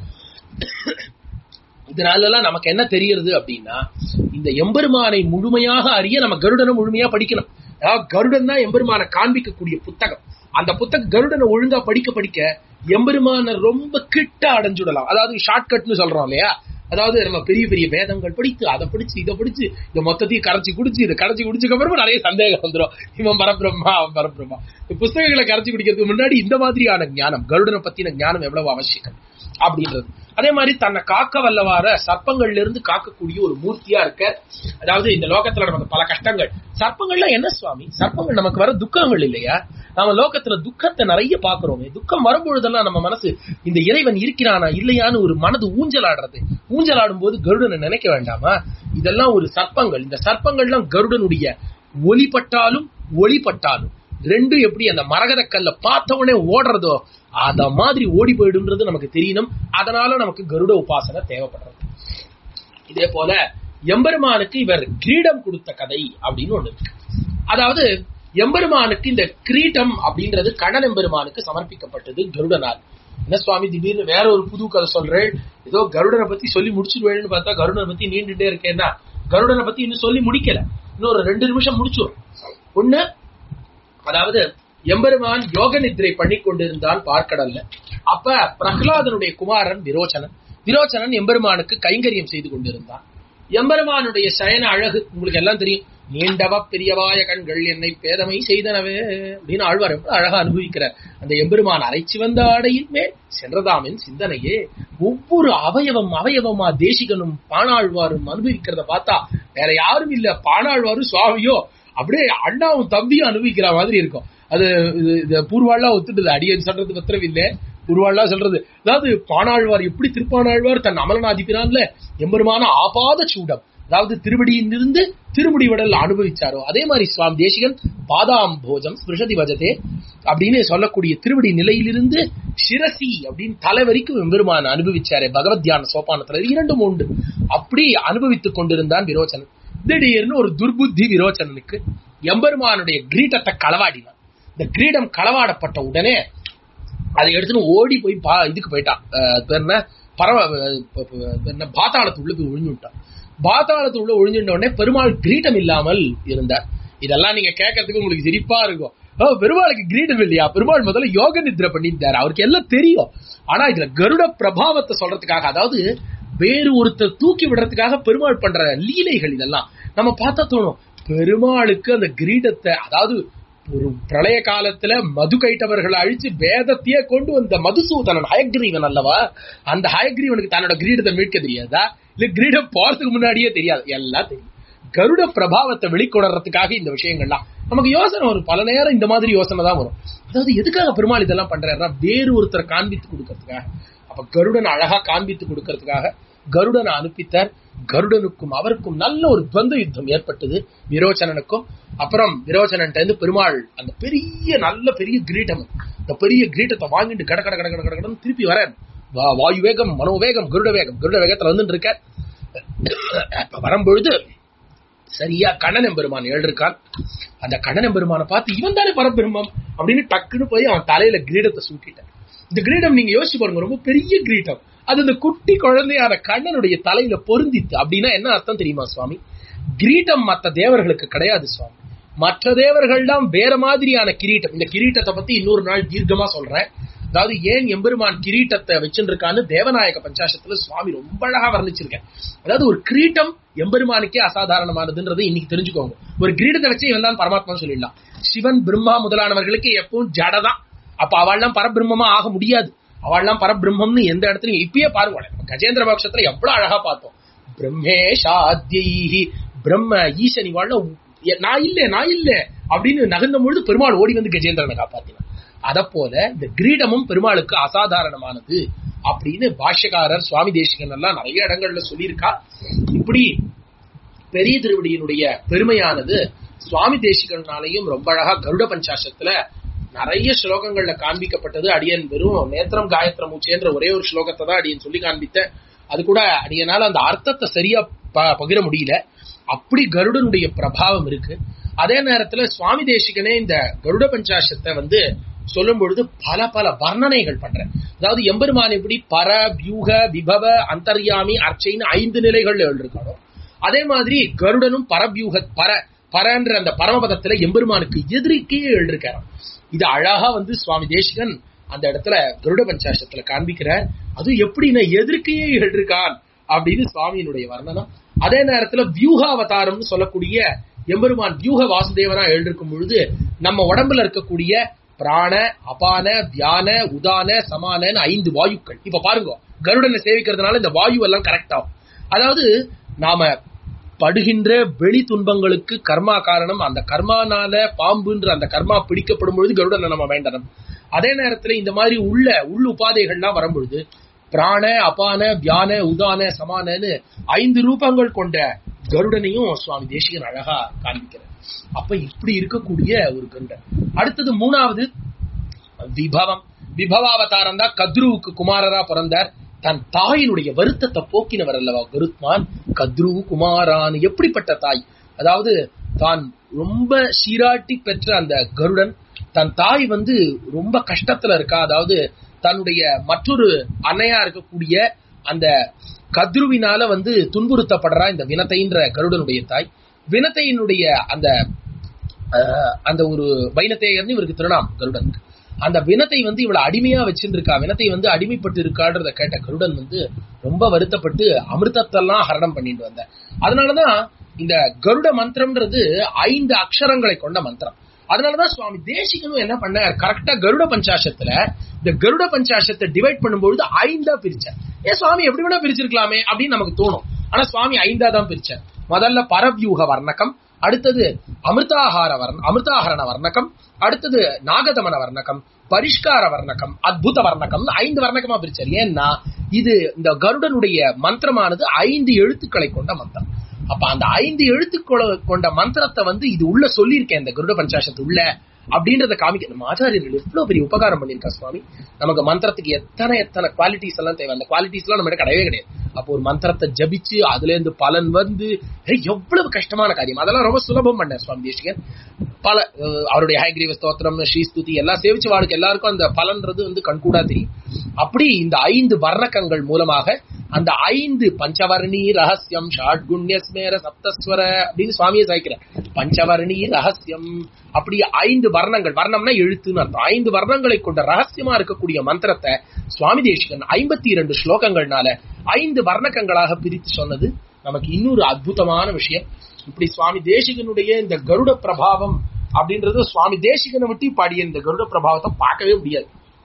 இதனால எல்லாம் நமக்கு என்ன தெரியறது அப்படின்னா இந்த எம்பெருமானை முழுமையாக அறிய நம்ம கருடனை முழுமையா படிக்கணும் அதாவது கருடன் தான் எம்பெருமானை காண்பிக்கக்கூடிய புத்தகம் அந்த புத்தகம் கருடனை ஒழுங்கா படிக்க படிக்க எம்பெருமான ரொம்ப கிட்ட அடைஞ்சுடலாம் அதாவது ஷார்ட்கட்னு சொல்றோம் இல்லையா அதாவது நம்ம பெரிய பெரிய வேதங்கள் படித்து அதை படிச்சு இதை படிச்சு இதை மொத்தத்தையும் கரைச்சி குடிச்சு இதை கரைச்சி குடிச்சுக்க அப்புறமா நிறைய சந்தேகம் வந்துடும் இவன் பரபிரம்மா அவன் பரபிரம்மா புஸ்தகங்களை கரைச்சி குடிக்கிறதுக்கு முன்னாடி இந்த மாதிரியான ஞானம் கருடனை பத்தின ஞானம் எவ்வளவு அவசியம் அப்படின்றது அதே மாதிரி தன்னை காக்க வல்லவார சர்ப்பங்கள்ல இருந்து காக்கக்கூடிய ஒரு மூர்த்தியா இருக்க அதாவது இந்த லோகத்துல நமக்கு பல கஷ்டங்கள் சர்ப்பங்கள்லாம் என்ன சுவாமி சர்ப்பங்கள் நமக்கு வர துக்கங்கள் இல்லையா நம்ம லோகத்துல துக்கத்தை நிறைய பாக்குறோமே துக்கம் வரும்பொழுதெல்லாம் நம்ம மனசு இந்த இறைவன் இருக்கிறானா இல்லையான்னு ஒரு மனது ஊஞ்சலாடுறது ஊஞ்சலாடும் போது கருடனை நினைக்க வேண்டாமா இதெல்லாம் ஒரு சர்ப்பங்கள் இந்த சர்ப்பங்கள்லாம் கருடனுடைய ஒளிப்பட்டாலும் ஒளிப்பட்டாலும் ரெண்டும் எப்படி அந்த மரகத கல்ல பார்த்த உடனே ஓடுறதோ அத மாதிரி ஓடி போயிடுன்றது நமக்கு தெரியணும் அதனால நமக்கு கருட உபாசனை தேவைப்படுறது இதே போல எம்பெருமானுக்கு இவர் கிரீடம் கொடுத்த கதை அப்படின்னு ஒண்ணு இருக்கு அதாவது எம்பெருமானுக்கு இந்த கிரீட்டம் அப்படின்றது கண்ணன் எம்பெருமானுக்கு சமர்ப்பிக்கப்பட்டது கருடனால் என்ன சுவாமி திடீர்னு வேற ஒரு புது கதை சொல்றேன் ஏதோ கருடனை பத்தி சொல்லி முடிச்சிருவேன்னு பார்த்தா கருடனை பத்தி நீண்டுட்டே இருக்கேன்னா கருடனை பத்தி இன்னும் சொல்லி முடிக்கல இன்னொரு ரெண்டு நிமிஷம் முடிச்சிடும் ஒண்ணு அதாவது எம்பெருமான் யோக நித்திரை பண்ணி கொண்டிருந்தான் பார்க்கடல்ல அப்ப பிரகலாதனுடைய குமாரன் விரோச்சனன் விரோச்சனன் எம்பெருமானுக்கு கைங்கரியம் செய்து கொண்டிருந்தான் எம்பெருமானுடைய சயன அழகு உங்களுக்கு எல்லாம் தெரியும் நீண்டவ பெரியவாய கண்கள் என்னை பேதமை செய்தனவே அப்படின்னு ஆழ்வார் எவ்வளவு அழகா அனுபவிக்கிறார் அந்த எம்பெருமான் அரைச்சி வந்த ஆடையின் மேல் சென்றதாமின் சிந்தனையே ஒவ்வொரு அவயவம் அவயவமா தேசிகனும் பாணாழ்வாரும் அனுபவிக்கிறத பார்த்தா வேற யாரும் இல்ல பாணாழ்வாரும் சுவாமியோ அப்படியே அண்ணாவும் தம்பியும் அனுபவிக்கிற மாதிரி இருக்கும் அது இது பூர்வாள்லாம் ஒத்துட்டுது அடியன் சொல்றது பத்திரம் இல்ல பூர்வாள்லாம் சொல்றது அதாவது பாணாழ்வார் எப்படி திருப்பாணாழ்வார் தன் அமலநாதிப்பினான்ல எம்பெருமான ஆபாத சூடம் அதாவது திருவடியிலிருந்து திருமுடி விடல் அனுபவிச்சாரோ அதே மாதிரி சுவாமி தேசிகன் பாதாம் போஜம் ஸ்பிருஷதி வஜதே அப்படின்னு சொல்லக்கூடிய திருவடி நிலையிலிருந்து சிரசி அப்படின்னு தலை வரைக்கும் எம்பெருமான அனுபவிச்சாரு பகவத் தியான சோபானத்துல இரண்டும் உண்டு அப்படி அனுபவித்துக் கொண்டிருந்தான் விரோச்சனன் திடீர்னு ஒரு துர்புத்தி விரோச்சனனுக்கு எம்பெருமானுடைய கிரீட்டத்தை களவாடினான் இந்த கிரீடம் களவாடப்பட்ட உடனே அதை எடுத்துன்னு ஓடி போய் பா இதுக்கு போயிட்டான் என்ன பரவ என்ன பாத்தாளத்துள்ள போய் ஒழிஞ்சுட்டான் பாத்தாளத்துள்ள ஒழிஞ்சுட்ட உடனே பெருமாள் கிரீட்டம் இல்லாமல் இருந்தார் இதெல்லாம் நீங்க கேட்கறதுக்கு உங்களுக்கு சிரிப்பா இருக்கும் ஓ, பெருமாளுக்கு கிரீடம் இல்லையா பெருமாள் முதல்ல யோக நித்ரை பண்ணியிருந்தாரு அவருக்கு எல்லாம் தெரியும் ஆனா இதுல கருட பிரபாவத்தை சொல்றதுக்காக அதாவது வேறு ஒருத்தர் தூக்கி விடுறதுக்காக பெருமாள் பண்ற லீலைகள் இதெல்லாம் நம்ம பார்த்தா தோணும் பெருமாளுக்கு அந்த கிரீடத்தை அதாவது ஒரு பிரளய காலத்துல மது கைட்டவர்களை அழிச்சு வேதத்தையே கொண்டு வந்த மதுசூதனன் ஹயக்ரீவன் அல்லவா அந்த ஹயக்ரீவனுக்கு தன்னோட கிரீடத்தை மீட்க தெரியாதா இல்ல கிரீடம் போறதுக்கு முன்னாடியே தெரியாது எல்லாம் தெரியும் கருட பிரபாவத்தை வெளிக்கொணர்றதுக்காக இந்த விஷயங்கள்லாம் நமக்கு யோசனை வரும் பல நேரம் இந்த மாதிரி யோசனை தான் வரும் அதாவது எதுக்காக பெருமாள் இதெல்லாம் பண்றாருன்னா வேறு ஒருத்தரை காண்பித்து கொடுக்கறதுக்காக அப்ப கருடன் அழகா காண்பித்து கொடுக்கறதுக்காக கருடனை அனுப்பித்தார் கருடனுக்கும் அவருக்கும் நல்ல ஒரு துவந்த யுத்தம் ஏற்பட்டது விரோச்சனனுக்கும் அப்புறம் விரோச்சனன் இருந்து பெருமாள் அந்த பெரிய நல்ல பெரிய கிரீடம் அந்த பெரிய கிரீட்டத்தை வாங்கிட்டு கட கட கட கட கட கடன்னு திருப்பி வர வாயு வேகம் மனோவேகம் கருட வேகம் கருட வேகத்துல வந்துட்டு இருக்க அப்ப வரும்பொழுது சரியா கண்ணன் பெருமான் எழுதிருக்கான் அந்த கண்ணன் பெருமானை பார்த்து இவன் தானே பரபிரம்மம் அப்படின்னு டக்குன்னு போய் அவன் தலையில கிரீடத்தை சூட்டிட்டான் இந்த கிரீடம் நீங்க யோசிச்சு பாருங்க ரொம்ப பெரிய கிரீடம் அது இந்த குட்டி குழந்தையான கண்ணனுடைய தலையில பொருந்தித்து அப்படின்னா என்ன அர்த்தம் தெரியுமா சுவாமி கிரீடம் மத்த தேவர்களுக்கு கிடையாது சுவாமி மற்ற தேவர்கள் தான் வேற மாதிரியான கிரீட்டம் இந்த கிரீட்டத்தை பத்தி இன்னொரு நாள் தீர்க்கமா சொல்றேன் அதாவது ஏன் எம்பெருமான் கிரீட்டத்தை வச்சிருக்கான்னு தேவநாயக பஞ்சாசத்துல சுவாமி ரொம்ப அழகா வர்ணிச்சிருக்கேன் அதாவது ஒரு கிரீட்டம் எம்பெருமானுக்கே அசாதாரணமானதுன்றது இன்னைக்கு தெரிஞ்சுக்கோங்க ஒரு கிரீடத்தை வச்சு இவன் தான் பரமாத்மா சொல்லிடலாம் சிவன் பிரம்மா முதலானவர்களுக்கு எப்பவும் ஜடதான் அப்ப அவள்லாம் பரபிரம்மமா ஆக முடியாது அவள்லாம் பரபிரம்மம்னு எந்த இடத்துலயும் இப்பயே பாருங்க நம்ம கஜேந்திர பக்ஷத்துல எவ்வளவு அழகா பார்த்தோம் பிரம்மேஷாத்யி பிரம்ம ஈசன் இவாள்ல நான் இல்ல நான் இல்ல அப்படின்னு நகர்ந்த பொழுது பெருமாள் ஓடி வந்து கஜேந்திரனை காப்பாத்தினான் அத போல இந்த கிரீடமும் பெருமாளுக்கு அசாதாரணமானது அப்படின்னு பாஷ்யக்காரர் சுவாமி தேசிகன் எல்லாம் நிறைய இடங்கள்ல சொல்லியிருக்கா இப்படி பெரிய திருவடியினுடைய பெருமையானது சுவாமி தேசிகனாலையும் ரொம்ப அழகா கருட பஞ்சாசத்துல நிறைய ஸ்லோகங்கள்ல காண்பிக்கப்பட்டது அடியன் வெறும் நேத்திரம் காயத்திரம் மூச்சேன்ற ஒரே ஒரு ஸ்லோகத்தை தான் அடியன் சொல்லி காண்பித்தேன் அது கூட அடியனால அந்த அர்த்தத்தை சரியா ப- பகிர முடியல அப்படி கருடனுடைய பிரபாவம் இருக்கு அதே நேரத்துல சுவாமி தேசிகனே இந்த கருட பஞ்சாசத்தை வந்து சொல்லும் பொழுது பல பல வர்ணனைகள் பண்றேன் அதாவது எம்பெருமான் எப்படி பர வியூக விபவ அந்தர்யாமி அர்ச்சைன்னு ஐந்து நிலைகள்ல எழுதிருக்காரோ அதே மாதிரி கருடனும் பரவியூக பர பரன்ற அந்த பரமபதத்துல எம்பெருமானுக்கு எதிர்க்கே எழுதிருக்காராம் இது அழகா வந்து சுவாமி தேசிகன் அந்த இடத்துல கருட பஞ்சாசத்துல காண்பிக்கிறார் அது எப்படின்னா எதிர்க்கையே எழுதிருக்கான் அப்படின்னு சுவாமியினுடைய வர்ணனம் அதே நேரத்துல வியூகாவதாரம்னு சொல்லக்கூடிய எம்பெருமான் வியூக வாசுதேவனா எழுதிருக்கும் பொழுது நம்ம உடம்புல இருக்கக்கூடிய பிராண அபான வியான உதான சமானன்னு ஐந்து வாயுக்கள் இப்ப பாருங்க கருடனை சேவிக்கிறதுனால இந்த வாயு எல்லாம் கரெக்ட் ஆகும் அதாவது நாம படுகின்ற வெளி துன்பங்களுக்கு கர்மா காரணம் அந்த கர்மானால பாம்புன்ற அந்த கர்மா பிடிக்கப்படும் பொழுது கருடனை நம்ம வேண்டணும் அதே நேரத்துல இந்த மாதிரி உள்ள உள் உபாதைகள்லாம் வரும்பொழுது பிராண அபான வியான உதான சமானன்னு ஐந்து ரூபங்கள் கொண்ட கருடனையும் சுவாமி தேசிகன் அழகா காண்பிக்கிறார் அப்ப இப்படி இருக்கக்கூடிய ஒரு கருடன் அடுத்தது மூணாவது விபவம் விபவாவதாரம் தான் கத்ருவுக்கு குமாரரா பிறந்தார் தன் தாயினுடைய வருத்தத்தை போக்கினவர் அல்லவா கருத்மான் கத்ரு குமாரான் எப்படிப்பட்ட தாய் அதாவது தான் ரொம்ப சீராட்டி பெற்ற அந்த கருடன் தன் தாய் வந்து ரொம்ப கஷ்டத்துல இருக்கா அதாவது தன்னுடைய மற்றொரு அன்னையா இருக்கக்கூடிய அந்த கத்ருவினால வந்து துன்புறுத்தப்படுறா இந்த வினத்தைன்ற கருடனுடைய தாய் வினத்தையினுடைய அந்த அஹ், அந்த ஒரு வைனத்தேயர்னு இவருக்கு திருநாம் கருடனுக்கு அந்த வினத்தை வந்து இவளை அடிமையா வச்சிருக்கா வினத்தை வந்து அடிமைப்பட்டு இருக்கான்றத கேட்ட கருடன் வந்து ரொம்ப வருத்தப்பட்டு அமிர்தத்தெல்லாம் ஹரணம் பண்ணிட்டு வந்த அதனாலதான் இந்த கருட மந்திரம்ன்றது ஐந்து அக்ஷரங்களை கொண்ட மந்திரம் அதனாலதான் சுவாமி தேசிகனும் என்ன பண்ணார் கரெக்டா கருட பஞ்சாசத்துல இந்த கருட பஞ்சாசத்தை டிவைட் பண்ணும்பொழுது ஐந்தா பிரிச்சார் ஏன் சுவாமி எப்படி வேணா பிரிச்சிருக்கலாமே அப்படின்னு நமக்கு தோணும் ஆனா சுவாமி ஐந்தா தான் பிரிச்சார் முதல்ல பரவியூக வர்ணகம் அடுத்தது அமிர்தாகார வர்ண அமிர்தாகரண வர்ணகம் அடுத்தது நாகதமன வர்ணகம் பரிஷ்கார வர்ணகம் அத்புத வர்ணகம் ஐந்து வர்ணகமா பிரிச்சார் ஏன்னா இது இந்த கருடனுடைய மந்திரமானது ஐந்து எழுத்துக்களை கொண்ட மந்திரம் அப்ப அந்த ஐந்து எழுத்துக்களை கொண்ட மந்திரத்தை வந்து இது உள்ள சொல்லியிருக்கேன் இந்த கருட பஞ்சாசத்து உள்ள அப்படின்றத காமிக்க நம்ம ஆச்சாரியர்கள் எவ்வளவு பெரிய உபகாரம் பண்ணியிருக்கா சுவாமி நமக்கு மந்திரத்துக்கு எத்தனை எத்தனை குவாலிட்டிஸ் எல்லாம் தேவை அந்த குவாலிட்டிஸ் எல்லாம் நம்ம கிடையவே கிடையாது அப்போ ஒரு மந்திரத்தை ஜபிச்சு அதுல இருந்து பலன் வந்து ஏய், எவ்வளவு கஷ்டமான காரியம் அதெல்லாம் ரொம்ப சுலபம் பண்ண சுவாமி தேசிகன் பல அஹ், அவருடைய ஹயக்ரீவ ஸ்தோத்திரம் ஸ்ரீஸ்துதி எல்லாம் சேவிச்சு வாழ்க்கை எல்லாருக்கும் அந்த பலன்றது வந்து கண்கூடா தெரியும் அப்படி இந்த ஐந்து வர்ணக்கங்கள் மூலமாக அந்த ஐந்து பஞ்சவர்ணி ரகசியம் ஷாட்குண்ய ஸ்மேர சப்தஸ்வர அப்படின்னு சுவாமியை சாய்க்கிறார் பஞ்சவர்ணி ரகசியம் அப்படி ஐந்து வர்ணங்கள் வர்ணம்னா எழுத்துன்னு அர்த்தம் ஐந்து வர்ணங்களை கொண்ட ரகசியமா இருக்கக்கூடிய மந்திரத்தை சுவாமி தேசிகன் ஐம்பத்தி இரண்டு ஸ்லோகங்கள்னால ஐந்து வர்ணக்கங்களாக பிரித்து சொன்னது நமக்கு இன்னொரு அற்புதமான விஷயம் இப்படி சுவாமி தேசிகனுடைய இந்த கருட பிரபாவம் அப்படின்றது சுவாமி தேசிகனை விட்டு இப்ப அடியன் இந்த கருட பிரபாவத்தை பார்க்கவே முடியாது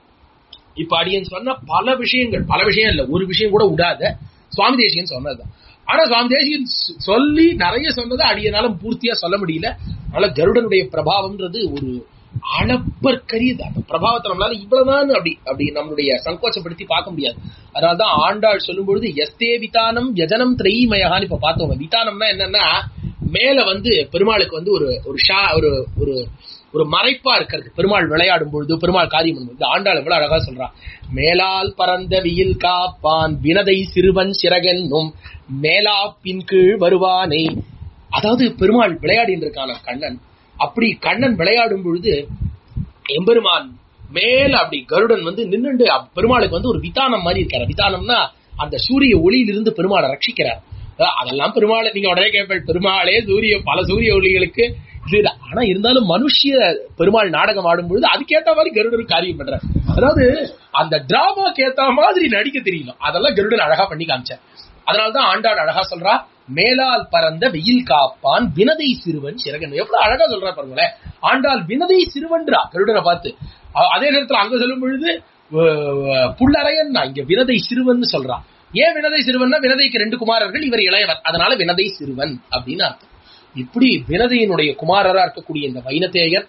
இப்ப அடியன் சொன்ன பல விஷயங்கள் பல விஷயம் இல்ல ஒரு விஷயம் கூட விடாத சுவாமி தேசிகன் சொன்னதுதான் ஆனா சுவாமி தேசிகன் சொ- சொல்லி நிறைய சொன்னதை அடியனால பூர்த்தியா சொல்ல முடியல அதனால கருடனுடைய பிரபாவம்ன்றது ஒரு அளப்பற்கரியது அந்த பிரபாவத்தை நம்மளால இவ்வளவுதான் அப்படி அப்படி நம்மளுடைய சங்கோச்சப்படுத்தி பார்க்க முடியாது அதனாலதான் ஆண்டாள் சொல்லும் பொழுது எஸ்தே விதானம் யஜனம் திரைமயகான்னு இப்ப பார்த்தவங்க விதானம்னா என்னன்னா மேல வந்து பெருமாளுக்கு வந்து ஒரு ஒரு ஷா ஒரு ஒரு ஒரு மறைப்பா இருக்கிறது பெருமாள் விளையாடும் பொழுது பெருமாள் காரியம் பண்ணும்போது ஆண்டாள் எவ்வளவு அழகா சொல்றான் மேலால் பறந்த வியில் காப்பான் வினதை சிறுவன் சிறகென்னும் மேலா பின் கீழ் வருவானே அதாவது பெருமாள் விளையாடின்னு இருக்கான கண்ணன் அப்படி கண்ணன் விளையாடும் பொழுது எம்பெருமான் மேல அப்படி கருடன் வந்து நின்னுண்டு அப்~ பெருமாளுக்கு வந்து ஒரு விதானம் மாதிரி இருக்காரு விதானம்னா அந்த சூரிய ஒளியிலிருந்து பெருமாளை ரட்சிக்கிறார் அஹ் அதெல்லாம் பெருமாளை நீங்க உடனே கேட்பேன் பெருமாளே சூரிய பல சூரிய ஒளிகளுக்கு இது ஆனா இருந்தாலும் மனுஷிய பெருமாள் நாடகம் ஆடும் பொழுது அதுக்கேத்த மாதிரி கருடன் காரியம் பண்றார் அதாவது அந்த டிராமாக்கு ஏத்த மாதிரி நடிக்க தெரியணும் அதெல்லாம் கருடன் அழகா பண்ணி காமிச்சார் அதனாலதான் ஆண்டாள் அழகா சொல்றா மேலால் பறந்த வெயில் காப்பான் வினதை சிறுவன் சிறகன் எவ்வளவு அழகா சொல்றா பாருங்களேன் ஆண்டாள் வினதை சிறுவன்றா கருடனை பார்த்து அ- அதே நேரத்துல அங்க சொல்லும் பொழுது அஹ், புல்லறையன் இங்க வினதை சிறுவன் சொல்றான் ஏன் வினதை சிறுவன்னா வினதைக்கு ரெண்டு குமாரர்கள் இவர் இளையவர் அதனால வினதை சிறுவன் அப்படின்னு அர்த்தம் இப்படி வினதையினுடைய குமாரரா இருக்கக்கூடிய இந்த வைனதேயர்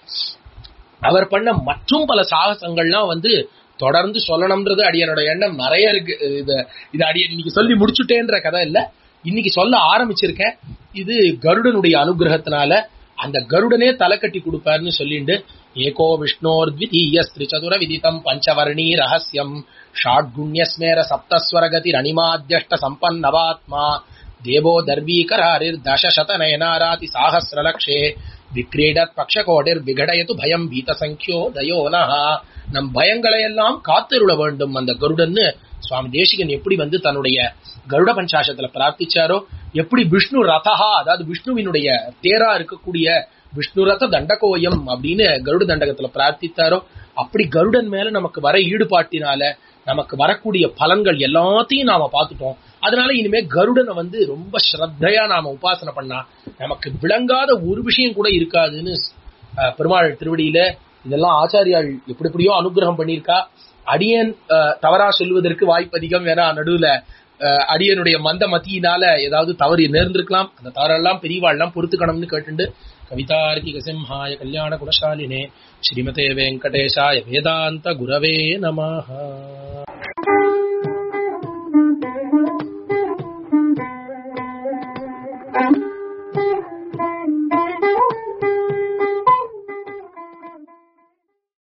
அவர் பண்ண மற்றும் பல சாகசங்கள்லாம் வந்து தொடர்ந்து சொல்லணும்ன்றது அடியனோட எண்ணம் நிறைய இருக்கு இது இது அடியன் இன்னைக்கு சொல்லி முடிச்சுட்டேன்ற கதை இல்ல இன்னைக்கு சொல்ல ஆரம்பிச்சிருக்கேன் இது கருடனுடைய அனுகிரகத்தினால அந்த கருடனே தலை கட்டி கொடுப்பாருன்னு சொல்லிண்டு ஏகோ விஷ்ணோர் த்விதீய ஸ்திரிச்சதுர விதிதம் பஞ்சவர்ணி ரகசியம் ஷாட்குண்யஸ்மேர சப்தஸ்வரகதி ரணிமாத்யஷ்ட சம்பன்னவாத்மா தேவோ தர்வீகராரிர் தசசத நயனாராதி சாகசிரலக்ஷே விக்ரீடத் பக்ஷகோடிர் விகடயது பயம் பீத சங்கியோ தயோனஹ நம் பயங்களை எல்லாம் காத்திருள வேண்டும் அந்த கருடன்னு சுவாமி தேசிகன் எப்படி வந்து தன்னுடைய கருட பஞ்சாசத்துல பிரார்த்திச்சாரோ எப்படி விஷ்ணு ரதஹா அதாவது விஷ்ணுவினுடைய தேரா இருக்கக்கூடிய விஷ்ணு ரத தண்டகோயம் அப்படின்னு கருட தண்டகத்துல பிரார்த்தித்தாரோ அப்படி கருடன் மேல நமக்கு வர ஈடுபாட்டினால நமக்கு வரக்கூடிய பலன்கள் எல்லாத்தையும் நாம பார்த்துட்டோம் அதனால இனிமே கருடனை வந்து ரொம்ப ஸ்ரத்தையா நாம உபாசனை பண்ணா நமக்கு விளங்காத ஒரு விஷயம் கூட இருக்காதுன்னு அஹ், பெருமாள் திருவடியில இதெல்லாம் ஆச்சாரியால் எப்படி எப்படியோ அனுகிரகம் பண்ணியிருக்கா அடியன் அஹ், தவறா சொல்வதற்கு வாய்ப்பு அதிகம் வேணா நடுவுல அஹ், அடியனுடைய மந்த மத்தியினால ஏதாவது தவறு நேர்ந்திருக்கலாம் அந்த தவறெல்லாம் பெரியவாள்லாம் பொறுத்துக்கணும்னு கேட்டுண்டு கவிதார்க்கிக சிம்ஹாய கல்யாண குணசாலினே ஸ்ரீமதே வெங்கடேஷாய வேதாந்த குரவே நமஹ